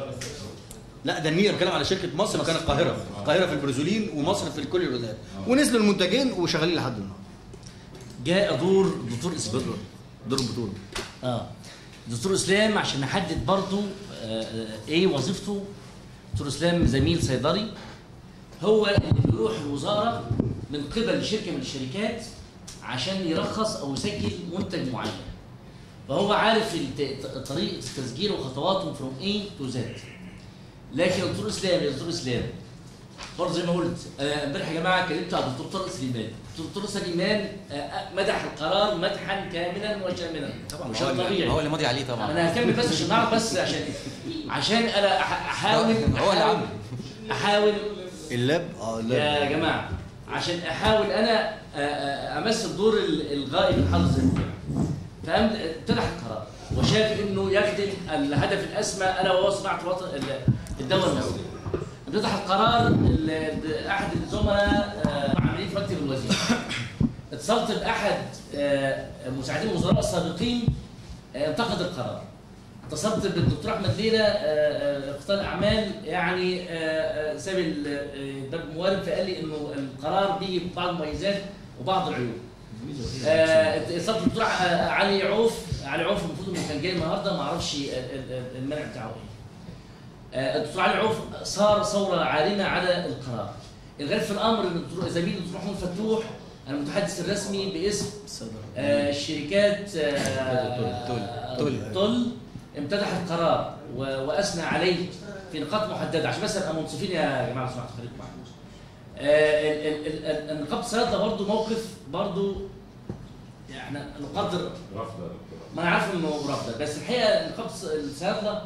لا ده النية بتكلم على شركة مصر مكان القاهرة القاهرة في البرازيلين ومصر في الكل الولايات ونزلوا المنتجين وشغالين لحد النهارده جاء دور الدكتور اسلام دور البطولة اه دكتور اسلام عشان نحدد برضو آه، آه، ايه وظيفته دكتور اسلام زميل صيدلي هو اللي بيروح الوزاره من قبل شركه من الشركات عشان يرخص او يسجل منتج معين فهو عارف الت- ط- طريقه التسجيل وخطواته فروم اي تو زد لكن دكتور اسلام يا دكتور اسلام برضه زي ما قلت آه، امبارح يا جماعه كلمت على الدكتور طارق سليمان الدكتور طارق سليمان آه، آه، مدح القرار مدحا كاملا وشاملا طبعا مش هو اللي- طبيعي هو اللي ماضي عليه طبعا انا هكمل بس عشان نعرف بس عشان عشان انا أح- احاول هو اللي عامل. احاول اللاب اه اللاب يا جماعه عشان احاول انا أ- أ- امثل دور ال- الغائب الحظ زي ما بيقولوا. فقام اتضح القرار وشاف انه يخدم الهدف الاسمى الا وهو صناعه الوطن ال- الدوله المصريه. اتضح القرار ال- احد الزملاء آه، عاملين في مكتب الوزير. اتصلت باحد آه، مساعدين الوزراء السابقين آه، انتقد القرار. اتصلت بالدكتور احمد ليلى آه، آه، قطاع الاعمال يعني آه، آه، ساب ال- آه، باب الموارد فقال لي انه القرار بيجي ببعض المميزات وبعض العيوب. آه، اتصلت بالدكتور ع- علي عوف علي عوف المفروض انه كان جاي النهارده ما اعرفش ال- ال- المنع بتاعه ايه. آه، الدكتور علي عوف صار ثوره عارمه على القرار. الغريب في الامر ان الدكتور زميلي الدكتور محمود فتوح المتحدث الرسمي باسم آه، الشركات آه، تل- تل- تل امتدح القرار و- واثنى عليه في نقاط محدده عشان بس ابقى منصفين يا جماعه لو سمحتوا خليكم معايا. آه، ال- ال- ال- ال- النقابه الصيادله برضه موقف برضه احنا نقدر رفض يا دكتور ما انا عارف انه رافضه بس الحقيقه نقابه الصيادله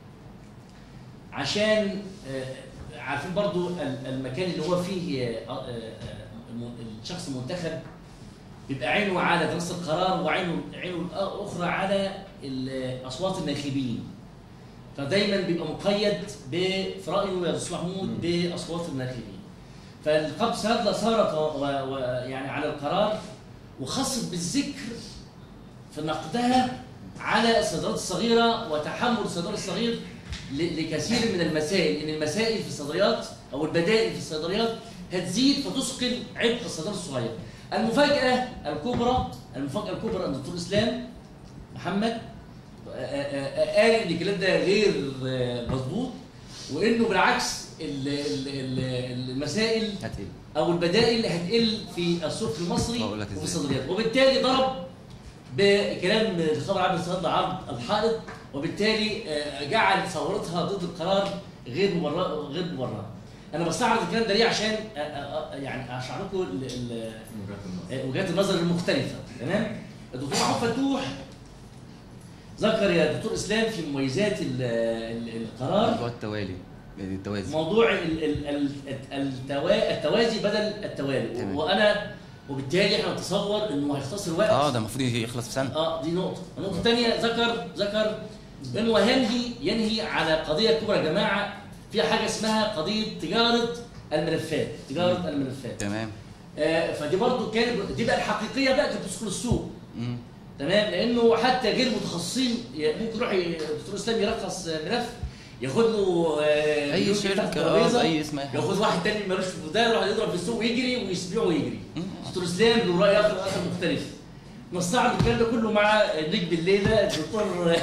عشان آه، عارفين برضو ال- المكان اللي هو فيه آه، آه، آه، الم- الشخص المنتخب بيبقى عينه على دراسه القرار وعينه عينه الاخرى على ال- اصوات الناخبين فدايما بيبقى مقيد ب- في رايه يا استاذ محمود باصوات الناخبين فالنقابه الصيادله صارت و- و- و- يعني على القرار وخصت بالذكر في نقدها على الصيدليات الصغيره وتحمل الصيدلي الصغير ل- لكثير من المسائل ان المسائل في الصيدليات او البدائل في الصيدليات هتزيد فتثقل عبء الصيدلي الصغير. المفاجاه الكبرى المفاجاه الكبرى ان الدكتور اسلام محمد آه، آه، آه، قال ان الكلام ده غير آه، مظبوط وانه بالعكس ال- ال- ال- المسائل هتقل او البدائل هتقل في السوق المصري أقول لك وفي إزاي. الصيدليات وبالتالي ضرب بكلام الخبر عبد الصيادله عرض الحائط وبالتالي آه، جعل ثورتها ضد القرار غير مبرر غير مبرره. انا بستعرض الكلام ده ليه عشان آه، آه، آه، يعني اشرح لكم ال- ال- وجهات النظر آه، وجهات النظر المختلفه تمام؟ الدكتور محمود فتوح ذكر يا دكتور اسلام في مميزات ال- ال- القرار موضوع التوالي يعني التوازي موضوع ال- ال- ال- التوا- التوازي بدل التوالي تمام. وانا وبالتالي احنا نتصور انه هيختصر وقت اه ده المفروض يخلص في سنه اه دي نقطه النقطه الثانيه ذكر ذكر انه ينهي ينهي على قضيه كبرى يا جماعه فيها حاجه اسمها قضيه تجاره الملفات تجاره الملفات تمام آه، فدي برضو كانت دي بقى الحقيقيه بقى كانت تدخل السوق مم. تمام لانه حتى غير متخصصين ي- ممكن يروح ي- الدكتور اسلام يرخص ملف ياخد له آه، أي مليون شركة، تحت آه، الترابيزة، بأي اسم أي حاجة. ياخد واحد تاني ملوش في ده يروح يضرب في السوق ويجري ويسبيعه ويجري الدكتور اسلام له راي اخر اخر مختلف نستعرض الكلام ده كله مع نجم الليله الدكتور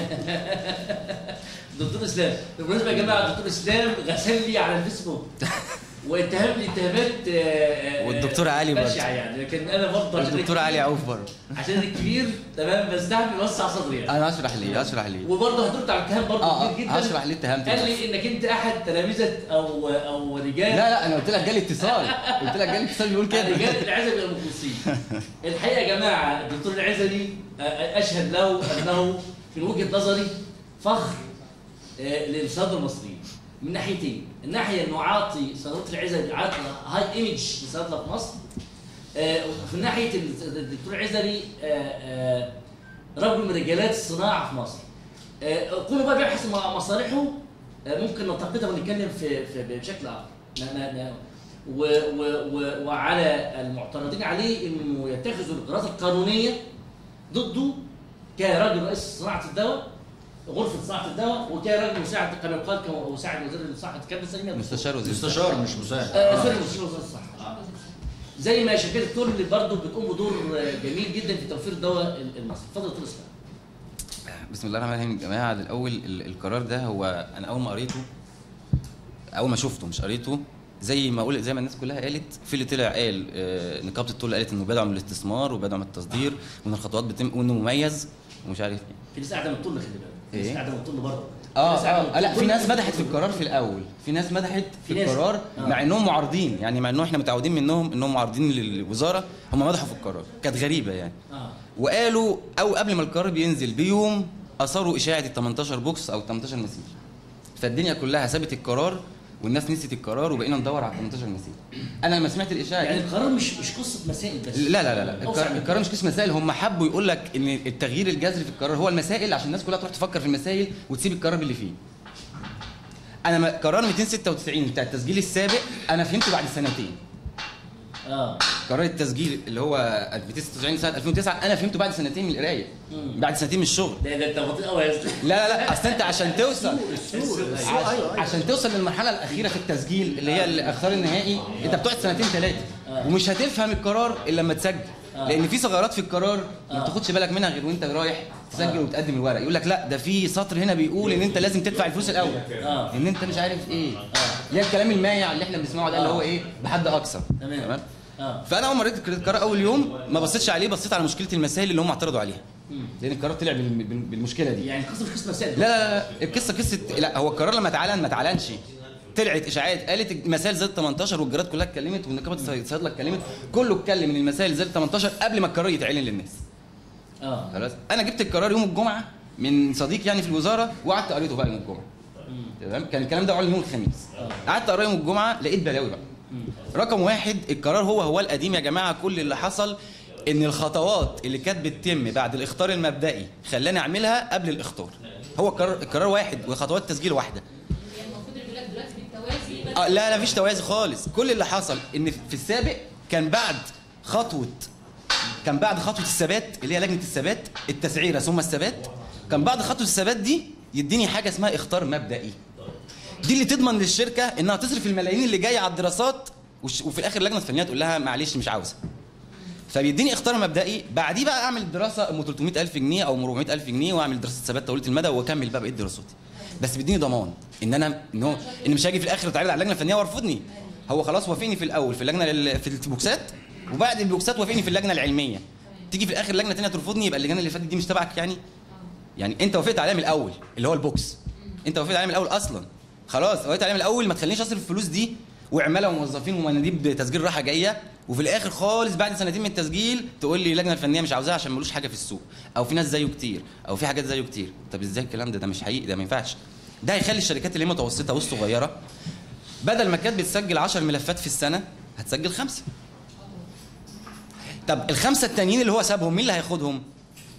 دكتور اسلام بالمناسبه يا جماعه الدكتور اسلام غسل لي على الفيسبوك واتهم لي اتهامات آه، آه، والدكتور علي برضه. بشعه يعني لكن انا برضه عشان الدكتور علي الكبير- عوف برضه عشان الكبير تمام بستحمل وسع صدري يعني انا هشرح ليه هشرح ليه وبرضه هترد على الاتهام برضه اه كبير اه جدا هشرح ليه اتهمت قال لي انك انت احد تلامذه او او رجال لا لا انا قلت لك جالي اتصال قلت لك جالي اتصال بيقول كده رجال العزبي المخلصين الحقيقه يا جماعه الدكتور العزبي آه، آه، اشهد له انه في وجهه نظري فخر آه، للصيادله المصريين من ناحيتين الناحيه انه عاطي صيادله العزبي عاطي هاي ايمج للصيادله في مصر آه، وفي ناحيه ال- الدكتور العزبي آه، آه، رجل من رجالات الصناعه في مصر آه، كونه بقى بيبحث مع مصالحه آه، ممكن ننتقدها ونتكلم في, في بشكل اخر ن- ن- ن- و و و وعلى المعترضين عليه انه يتخذوا الاجراءات القانونيه ضده كراجل رئيس صناعه الدواء غرفه صناعه الدواء وكراجل مساعد كما يقال كمساعد وزير الصحه كان سليم مستشار وزير مستشار مش مساعد آه، سوري مستشار وزير الصحه زي ما شركات الكل برضه بتقوم بدور آه، جميل جدا في توفير الدواء المصري اتفضل يا دكتور اسلام بسم الله الرحمن الرحيم يا جماعه الاول ال- القرار ده هو انا اول ما قريته اول ما شفته مش قريته زي ما اقول زي ما الناس كلها قالت في اللي طلع قال آه، نقابه الطول قالت انه بيدعم الاستثمار وبيدعم التصدير وان الخطوات بتتم وانه مميز ومش عارف ايه في ناس قاعده من الطل خلي بالك في ناس إيه؟ قاعده من الطل بره اه اه لا في ناس مدحت في القرار في الاول في ناس مدحت في في ناس- القرار آه. مع انهم معارضين يعني مع انهم احنا متعودين منهم انهم معارضين للوزاره هم مدحوا في القرار كانت غريبه يعني اه وقالوا او قبل ما القرار بينزل بيوم اثاروا اشاعه ال 18 بوكس او 18 مسير فالدنيا كلها سابت القرار والناس نسيت القرار وبقينا ندور على 18 مسير انا لما سمعت الاشاعه يعني دي القرار مش مش قصه مسائل بس لا لا لا لا أوسع القرار, من القرار مش قسم مسائل هم حبوا يقول لك ان التغيير الجذري في القرار هو المسائل عشان الناس كلها تروح تفكر في المسائل وتسيب القرار اللي فيه انا ما- قرار 296 بتاع التسجيل السابق انا فهمته بعد سنتين اه قرار التسجيل اللي هو 296 سنه 2009 انا فهمته بعد سنتين من القرايه مم. بعد سنتين من الشغل ده ده انت بطيء قوي يا اسطى لا لا لا اصل انت عشان توصل السوق عشان, عشان توصل للمرحله الاخيره في التسجيل اللي هي الاخطار النهائي انت بتقعد سنتين ثلاثه آه. ومش هتفهم القرار الا لما تسجل آه. لان في ثغرات في القرار ما آه. بتاخدش بالك منها غير وانت رايح تسجل آه. وتقدم الورق يقول لك لا ده في سطر هنا بيقول ان انت لازم تدفع الفلوس الاول اه ان انت مش عارف ايه اه اللي هي الكلام المايع اللي احنا بنسمعه ده اللي آه. هو ايه بحد اقصى تمام اه فانا اول ما قريت القرار اول يوم ما بصيتش عليه بصيت على مشكله المسائل اللي هم اعترضوا عليها مم. لان القرار طلع بال- بال- بالمشكله دي يعني قصه مش قصه مسائل لا لا لا القصه قصه لا هو القرار لما اتعلن ما اتعلنش طلعت اشاعات قالت المسائل زادت 18 والجرائد كلها اتكلمت ونقابه الصيادله اتكلمت كله اتكلم ان المسائل زادت 18 قبل ما القرار يتعلن للناس اه خلاص انا جبت القرار يوم الجمعه من صديق يعني في الوزاره وقعدت قريته بقى يوم الجمعه مم. تمام كان الكلام ده اعلن يوم الخميس آه. قعدت اقراه يوم الجمعه لقيت بلاوي بقى مم. رقم واحد القرار هو هو القديم يا جماعه كل اللي حصل ان الخطوات اللي كانت بتتم بعد الاختار المبدئي خلاني اعملها قبل الاختار هو القرار القرار واحد وخطوات التسجيل واحده يعني المفروض البلاد دلوقتي بالتوازي بس آه لا لا مفيش توازي خالص كل اللي حصل ان في السابق كان بعد خطوه كان بعد خطوه الثبات اللي هي لجنه الثبات التسعيره ثم الثبات كان بعد خطوه الثبات دي يديني حاجه اسمها اختار مبدئي دي اللي تضمن للشركه انها تصرف الملايين اللي جايه على الدراسات وش- وفي الاخر اللجنه الفنيه تقول لها معلش مش عاوزه فبيديني اختار مبدئي بعديه بقى اعمل دراسه ام 300000 جنيه او 400000 جنيه واعمل دراسه ثبات طويله المدى واكمل بقى بقيه دراساتي بس بيديني ضمان ان انا ان هو ان مش هاجي في الاخر اتعرض على اللجنه الفنيه وارفضني هو خلاص وافقني في الاول في اللجنه ال- في البوكسات وبعد البوكسات وافقني في اللجنه العلميه تيجي في الاخر لجنه ثانيه ترفضني يبقى اللجنه اللي فاتت دي مش تبعك يعني يعني انت وافقت عليها من الاول اللي هو البوكس انت وافقت عليها من الاول اصلا خلاص وافقت عليها من الاول ما تخلينيش اصرف الفلوس دي وعماله وموظفين ومناديب تسجيل راحه جايه وفي الاخر خالص بعد سنتين من التسجيل تقول لي اللجنه الفنيه مش عاوزاها عشان ملوش حاجه في السوق او في ناس زيه كتير او في حاجات زيه كتير طب ازاي الكلام ده ده مش حقيقي ده ما ينفعش ده هيخلي الشركات اللي هي متوسطه والصغيره بدل ما كانت بتسجل 10 ملفات في السنه هتسجل خمسه طب الخمسه التانيين اللي هو سابهم مين اللي هياخدهم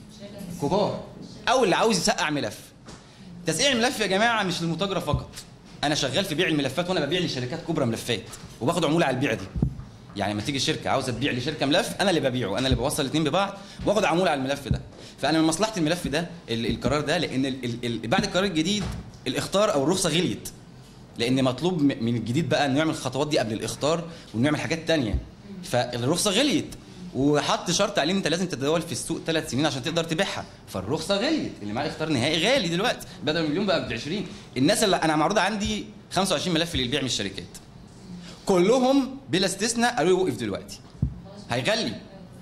كبار او اللي عاوز يسقع ملف تسقيع الملف يا جماعه مش للمتاجره فقط انا شغال في بيع الملفات وانا ببيع لشركات كبرى ملفات وباخد عموله على البيع دي يعني لما تيجي شركه عاوزه تبيع لشركه ملف انا اللي ببيعه انا اللي بوصل الاثنين ببعض واخد عموله على الملف ده فانا من مصلحه الملف ده ال- القرار ده لان ال ال ال بعد القرار الجديد الاختار او الرخصه غليت لان مطلوب م- من الجديد بقى انه يعمل الخطوات دي قبل الاختار ونعمل حاجات تانية فالرخصه غليت وحط شرط عليه ان انت لازم تتداول في السوق ثلاث سنين عشان تقدر تبيعها فالرخصه غليت اللي معاه اختار نهائي غالي دلوقتي بدل مليون بقى ب 20 الناس اللي انا معروض عندي 25 ملف للبيع من الشركات كلهم بلا استثناء قالوا لي وقف دلوقتي هيغلي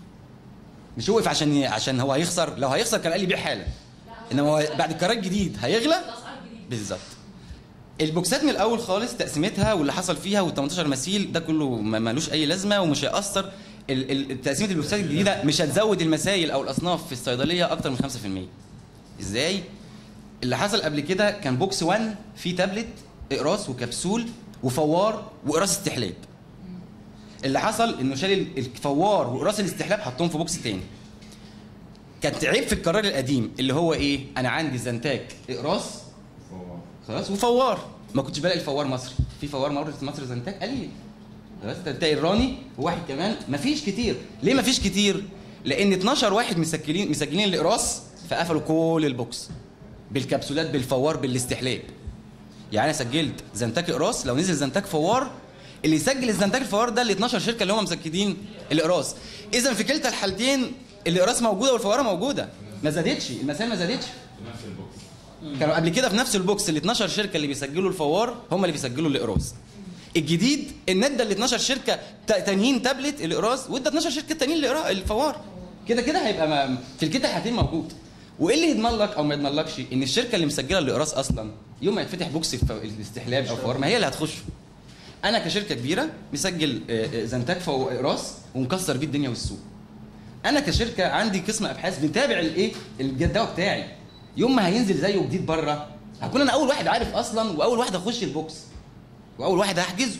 مش وقف عشان عشان هو هيخسر لو هيخسر كان قال لي بيع حالا انما هو بعد القرار الجديد هيغلى الاسعار الجديده بالظبط البوكسات من الاول خالص تقسيمتها واللي حصل فيها وال18 مثيل ده كله ما- ملوش اي لازمه ومش هياثر ال- ال- تقسيمه البوكسات الجديده مش هتزود المسائل او الاصناف في الصيدليه اكتر من 5% ازاي اللي حصل قبل كده كان بوكس 1 فيه تابلت اقراص وكبسول وفوار واقراص استحلاب اللي حصل انه شال ال- الفوار واقراص الاستحلاب حطهم في بوكس تاني كانت عيب في القرار القديم اللي هو ايه انا عندي زنتاك اقراص خلاص وفوار ما كنتش بلاقي الفوار مصري في فوار مورد في مصر زنتاك قليل خلاص تلاقي الراني وواحد كمان مفيش كتير ليه مفيش كتير لان 12 واحد مسجلين مسجلين الاقراص فقفلوا كل البوكس بالكبسولات بالفوار بالاستحلاب يعني انا سجلت زنتاك اقراص لو نزل زنتاك فوار اللي يسجل الزنتاك الفوار ده ال 12 شركه اللي هم مسجلين الاقراص اذا في كلتا الحالتين الاقراص موجوده والفواره موجوده ما زادتش المسائل ما زادتش نفس البوكس كانوا قبل كده في نفس البوكس ال 12 شركه اللي بيسجلوا الفوار هم اللي بيسجلوا الاقراص الجديد ان ادى ال 12 شركه تا- تانيين تابلت الاقراص وادى 12 شركه تانيين الإقرا- الفوار كده كده هيبقى ما في الكلتا الحالتين موجود وايه اللي يضمن لك او ما يضمنلكش ان الشركه اللي مسجله الاقراص اصلا يوم ما يتفتح بوكس الف- الاستحلاب او فوار ما هي اللي هتخش انا كشركه كبيره مسجل آه، آه، زنتاك فو اقراص ومكسر بيه الدنيا والسوق انا كشركه عندي قسم ابحاث بنتابع الايه الجدول بتاعي يوم ما هينزل زيه جديد بره هكون انا اول واحد عارف اصلا واول واحد هخش البوكس واول واحد هحجزه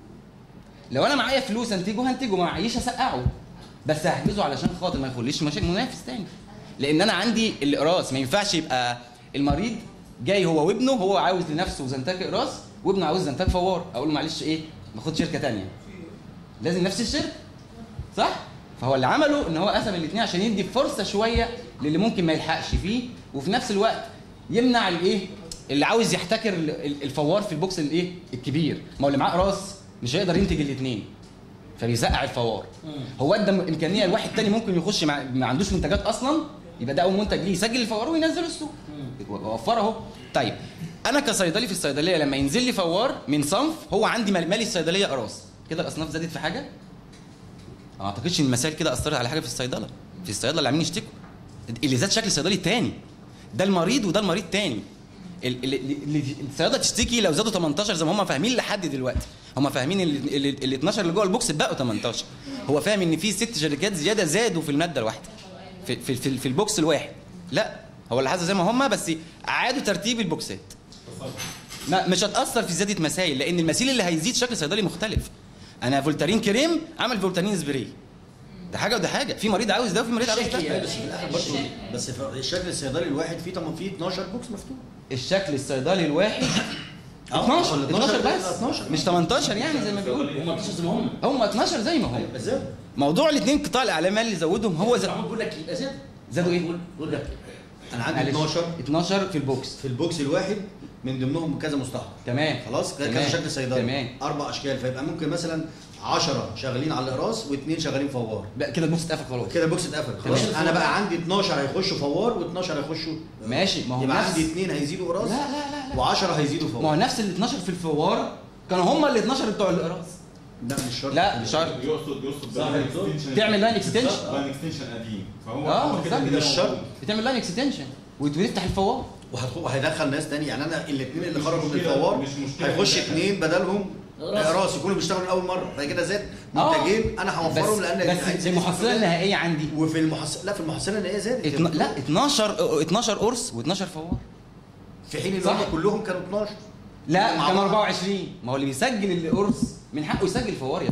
لو انا معايا فلوس انتجه هنتجه ما معيش هسقعه بس هحجزه علشان خاطر ما يخليش مشاكل منافس تاني لان انا عندي الاقراص ما ينفعش يبقى المريض جاي هو وابنه هو عاوز لنفسه زنتاك اقراص وابنه عاوز زنتاك فوار اقول له معلش ايه باخد شركه تانية لازم نفس الشركه صح فهو اللي عمله ان هو قسم الاثنين عشان يدي فرصه شويه للي ممكن ما يلحقش فيه وفي نفس الوقت يمنع الايه اللي عاوز يحتكر ال- ال- الفوار في البوكس الايه الكبير ما هو اللي معاه راس مش هيقدر ينتج الاثنين فبيزقع الفوار هو ادى امكانيه لواحد تاني ممكن يخش مع ما عندوش منتجات اصلا يبقى ده اول منتج ليه يسجل الفوار وينزله السوق وفر اهو طيب انا كصيدلي في الصيدليه لما ينزل لي فوار من صنف هو عندي مال- مالي الصيدليه اقراص كده الاصناف زادت في حاجه ما اعتقدش ان المسائل كده اثرت على حاجه في الصيدله في الصيدله اللي عاملين يشتكوا اللي زاد شكل الصيدلي التاني ده المريض وده المريض تاني ال- ال- ال- اللي الصيادله تشتكي لو زادوا 18 زي ما هم فاهمين لحد دلوقتي هم فاهمين ال ال- ال 12 اللي جوه البوكس بقوا 18 هو فاهم ان في ست شركات زياده زادوا في الماده الواحده في في في, في البوكس الواحد لا هو اللي حصل زي ما هم بس عادوا ترتيب البوكسات ما مش هتاثر في زياده مسائل لان المسيل اللي هيزيد شكل صيدلي مختلف انا فولتارين كريم عمل فولتارين سبراي ده حاجه وده حاجه في مريض عاوز ده وفي مريض عاوز شكل ده يعني بس في الاخر برضه بس في الشكل الصيدلي الواحد فيه طبعا فيه 12 بوكس مفتوح الشكل الصيدلي الواحد آه، 12 ولا 12 بس 12 مش 18 يعني زي ما بيقولوا هم 12 زي ما هم هم 12 زي ما هم ازاي؟ موضوع الاثنين قطاع الاعلام اللي زودهم هو زي محمود بيقول لك يبقى زاد زادوا ايه؟ بيقول بيقول لك انا عندي معلش. 12 12 في البوكس في البوكس الواحد من ضمنهم كذا مستحضر تمام خلاص كذا تمام. شكل صيدلي تمام اربع اشكال فيبقى ممكن مثلا 10 شغالين على الاقراص واثنين شغالين فوار بقى كده البوكس اتقفل خلاص كده البوكس اتقفل خلاص تمام. انا بقى عندي 12 هيخشوا فوار و12 هيخشوا ماشي ما هو يبقى نفس عندي اثنين هيزيدوا لا قراص لا لا لا و10 هيزيدوا ما هو فوار نفس ال 12 في الفوار كانوا هم ال 12 بتوع الاقراص ده مش شرط لا مش شرط يقصد يقصد صح، لاين دكتور. اكستنشن تعمل لاين اكستنشن لاين اكستنشن قديم فهو آه، هو كده بالظبط. كده مش شرط. موجود. بتعمل لاين اكستنشن وتفتح الفوار وهتخ- وهيدخل ناس تاني يعني انا الاثنين اللي خرجوا من مشكلة- الفوار مش مشكلة. هيخش اثنين بدلهم قراص. قراص يكونوا بيشتغلوا من اول مره بعد كده زاد آه. منتجين انا هوفرهم بس لان بس المحصله النهائيه عندي وفي المحصله لا في المحصله النهائيه زادت اتنا... لا 12 12 قرص و12 فوار في حين ان صح. هم كلهم كانوا 12 لا مع كان بعض. 24 ما هو اللي بيسجل القرص من حقه يسجل فوار يا دكتور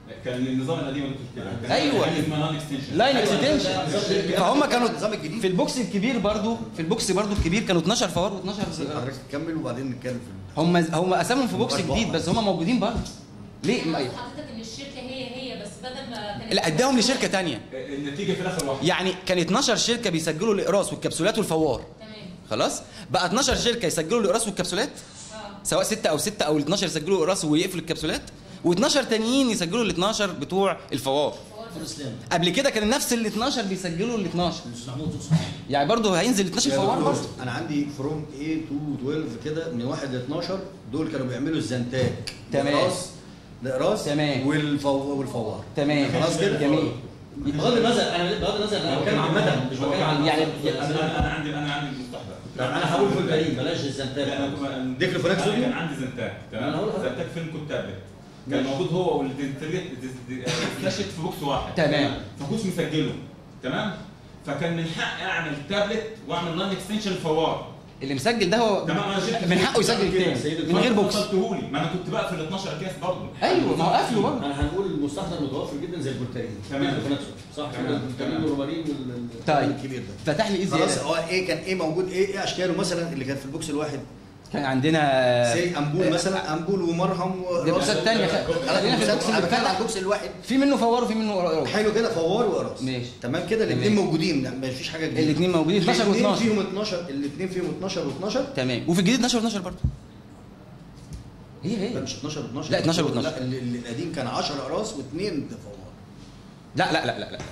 كان النظام القديم يا دكتور كده كان أيوة. حاجة اسمها لاين اكستنشن لاين اكستنشن فهم كانوا النظام الجديد في البوكس الكبير برضو في البوكس برضو الكبير كانوا 12 فوار و12 حضرتك تكمل وبعدين نتكلم في هم هم قسمهم في بوكس مبقاش جديد بعض. بس هم موجودين برضو ليه ما- حضرتك ان الشركه هي هي بس بدل ما كانت لا اداهم لشركه تانية النتيجه في الاخر واحده يعني كان 12 شركه بيسجلوا الاقراص والكبسولات والفوار تمام خلاص بقى 12 شركه يسجلوا الاقراص والكبسولات اه سواء 6 او 6 او ال 12 يسجلوا الاقراص ويقفلوا الكبسولات و12 تانيين يسجلوا ال 12 بتوع الفوار دكتور اسلام قبل كده كان نفس ال 12 بيسجلوا ال 12 مش محمود تقصد يعني برضه هينزل 12 يا فوار دكتور، برضه انا عندي فروم A to 12 كده من 1 ل 12 دول كانوا بيعملوا الزنتاج تمام. الإقراص- الاقراص تمام. والفو... والفوار تمام خلاص كده جميل بغض النظر انا بغض النظر انا بتكلم عامه مش بتكلم عن يعني- انا انا أنا عندي انا عندي المستحضر لا انا هقول في الكريم بلاش الزنتاج لا، أنا- ديك لفراك أنا صوديوم؟ كان عندي زنتاج أنا تمام هقول لحضرتك. زنتاج فيلم كنت تابلت كان موجود هو والفلاشت في بوكس واحد تمام. فكنت مسجله تمام فكان من حقي اعمل تابلت واعمل لاين اكستنشن الفوار اللي مسجل ده هو تمام انا شركه من حقه يسجل تاني من غير بوكس فصلتهولي ما انا كنت بقفل 12 كاس برضه ايوه ما هو قافله برضه انا هنقول المستحضر متوفر جدا زي البولترين تمام. في نفسه صح تمام. كده البولترين والرومارين وال طيب الكبير ده فتح لي ايه خلاص زياده هو ايه كان ايه موجود ايه ايه اشكاله مثلا اللي كانت في البوكس الواحد كان عندنا زي امبول مثلا امبول ومرهم دي وراس بوكسات تانية خ- خلينا في البوكس انا اللي بتكلم على فتح البوكس الواحد في منه فوار وفي منه قراص حلو كده فوار وقراص ماشي. تمام كده الاثنين تمام. موجودين لا ما فيش حاجه جديده الاثنين موجودين 12 الاثنين و12 فيهم 12 الاثنين فيهم 12 و12 تمام وفي الجديد 12 و12 برضه هي لا هي مش 12 و12 لا، 12 و12. لا اللي اللي القديم كان 10 اقراص واثنين فوار لا لا لا لا لا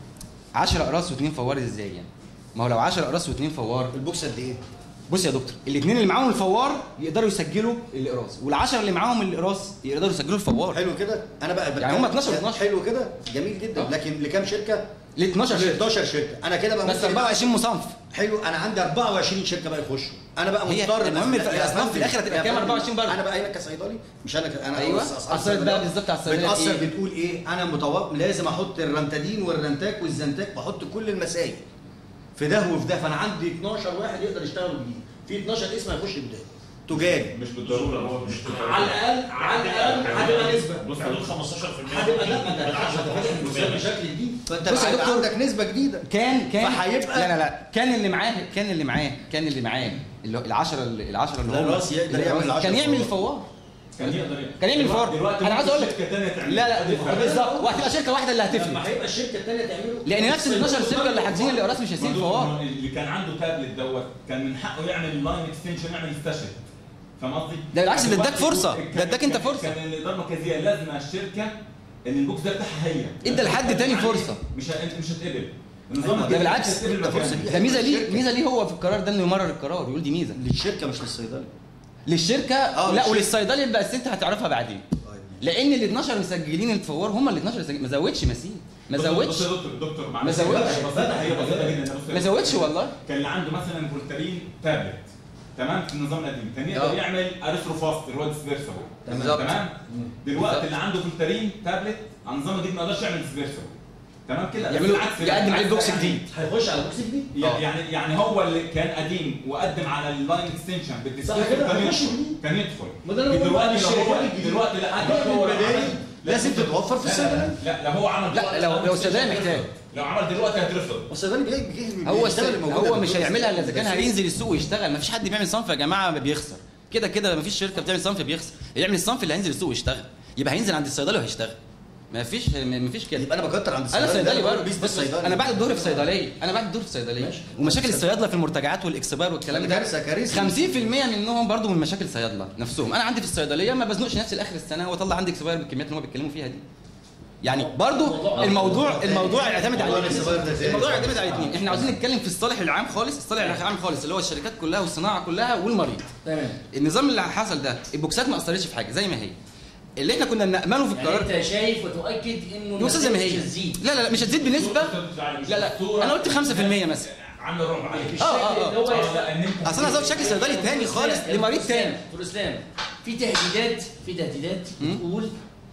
10 اقراص واثنين فوار ازاي يعني ما هو لو 10 اقراص واثنين فوار البوكس قد ايه؟ بص يا دكتور الاثنين اللي معاهم الفوار يقدروا يسجلوا الاقراص والعشرة اللي معاهم الاقراص يقدروا يسجلوا الفوار حلو كده انا بقى يعني هم 12 و12. حلو كده جميل جدا آه. لكن لكام شركه؟ ل 12 ل شركه 11 شركه انا كده بقى بس ممكن- 24 مصنف حلو انا عندي 24 شركه بقى يخشوا انا بقى هي- مضطر المهم يا الف- الأصناف في فندم- الآخر هتبقى يا كام؟ فندم، 24 برضه. انا بقى هنا كصيدلي مش انا ك... انا أيوة. بس أسعار أثرت بقى الصيدلية. بالظبط على الصيدليات بتاثر إيه؟ بتقول ايه انا متوقع لازم احط الرنتادين والرنتاك والزنتاك بحط كل المسائل في ده وفي ده فانا عندي 12 واحد يقدر يشتغلوا بيه في 12 اسم هيخش بده تجاري مش بالضروره هو مش على الاقل على الاقل هتبقى نسبه بص دول 15% هتبقى لا ما انت هتبقى بالشكل دي فانت بص يا هيبقى دكتور، عندك نسبه جديده كان كان فهيبقى- لا لا لا كان اللي معاه كان اللي معاه كان اللي معاه اللي هو العشرة اللي العشرة اللي هم الراس يقدر اللي يعمل الراس. العشرة كان يعمل فوار. الفوار كان يقدر كان يعمل دلوقتي- الفوار. دلوقتي أنا عايز أقول لك- شركه ثانيه تعمل لا لا بالظبط وهتبقى شركة واحدة اللي هتفرق لما هيبقى الشركه الثانيه تعمله لان نفس ال 12 شركة اللي حاجزين الاقراص مش هيسيب فوار ما اللي كان عنده تابلت دوت كان من حقه يعمل لاين اكستنشن يعمل ستاشن فاهم قصدي؟ ده بالعكس، ده اداك دلوقتي فرصة. كان- ده اداك انت كان- فرصة. كان الاداره المركزيه لازم على الشركه ان البوكس ده بتاعها هي ادى لحد تاني فرصة. مش ه- انت مش هتقبل النظام ده الجديد بالعكس، مش هتقبل ده فرصة مكانه. دي. ده ميزة ليه الشركة. ميزة ليه هو في القرار ده انه يمرر القرار يقول دي ميزة للشركه مش للصيدلي للشركة آه، لا للشركة. وللصيدلي بس انت هتعرفها بعدين لان ال 12 مسجلين الفوار هم ال 12 مسجلين. ما زودش مسين ما دكتور- زودش بص يا دكتور دكتور معلش. ما زودش. هي بسيطه هي بسيطه جدا بص يا ما دكتور. زودش والله كان اللي عنده مثلا فولترين تابلت تمام في النظام القديم كان يقدر آه. يعمل اريثرو فاست اللي هو ديسبيرسبل بالظبط. تمام بالظبط. دلوقتي اللي عنده فولترين تابلت على النظام الجديد ما يقدرش يعمل ديسبيرسبل تمام كده بس يعملوا العكس- يقدم عليه العكس بوكس يعني- جديد هيخش على بوكس جديد يعني يعني يعني هو اللي كان قديم وقدم على اللاين اكستنشن بالديسبيرسبل كده، كان هيخش يدخل جديد. كان يدخل ما ده اللي أنا بقول بقى دلوقتي لو هو للشركات الجديدة. دلوقتي لا هتعمل دلوقتي هو لو بدائل عمل- لازم لا، تتوفر في لا، الصيدلية. لا لا هو عمل لا، دلوقتي لو- لاين لو اكستنشن الصيدلية هيترفض. محتاج. لو عمل دلوقتي هيترفض والصيدلي بيجي بيجي هو بيشتغل الس- الموجودة هو في مش البوكس. هيعملها الا اذا كان بس- هينزل السوق ويشتغل مفيش حد بيعمل صنف يا جماعه بيخسر كده كده مفيش شركه بتعمل صنف بيخسر يعمل الصنف اللي هينزل السوق ويشتغل يبقى هينزل عند الصيدلي وهيشتغل مفيش مفيش كده يبقى انا بكتر عند انا الصيدلي صيدلي ده برضه بيس بص، الصيدلي انا بعد الظهر في صيدليه انا بعد الظهر في صيدليه ماشي. ومشاكل الصيادله في المرتجعات والاكسبار والكلام ده كارثة- كارثة. 50% منهم برضه من مشاكل الصيادله نفسهم انا عندي في الصيدليه ما بزنقش نفسي لاخر السنه واطلع عندي اكسبار بالكميات اللي هم بيتكلموا فيها دي يعني برضه الموضوع الموضوع يعتمد على موضوع الاكسبار ده تاني. الموضوع يعتمد على الاثنين احنا عاوزين نتكلم في الصالح العام خالص الصالح العام خالص اللي هو الشركات كلها والصناعه كلها والمريض تمام النظام اللي حصل ده البوكسات ما اثرتش في حاجه زي ما هي اللي احنا كنا نامله في يعني القرار انت شايف وتؤكد انه البوكسات زي ما هي مش هتزيد لا لا لا مش هتزيد بنسبه لا لا انا قلت 5% مثلا عامل رعب عليك بالشكل آه، آه، آه. اللي هو آه، لا، ان انت اصل انا هزود شكل صيدلي تاني خالص لمريض تاني دكتور اسلام في تهديدات في تهديدات مم. بتقول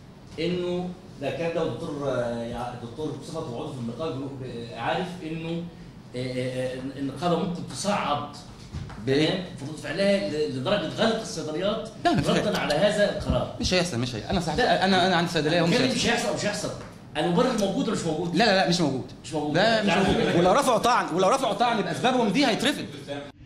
انه ده كان ده الدكتور آه، الدكتور صفت وعضو في النقابه بيقول- آه، عارف انه آه، آه، آه، النقابه ممكن تصعد بإيه؟ تمام فردود فعلها ل- لدرجه غلق الصيدليات لا، مفيش ردا على هذا القرار مش هيحصل مش هيحصل انا صاحب لا. انا انا عندي صيدليه ومش مش هيحصل هيحصل او مش هيحصل المبرر موجود ولا مش موجود؟ لا لا لا مش موجود مش موجود ده مش يعني موجود ولو رفعوا طعن ولو رفعوا طعن باسبابهم دي هيترفض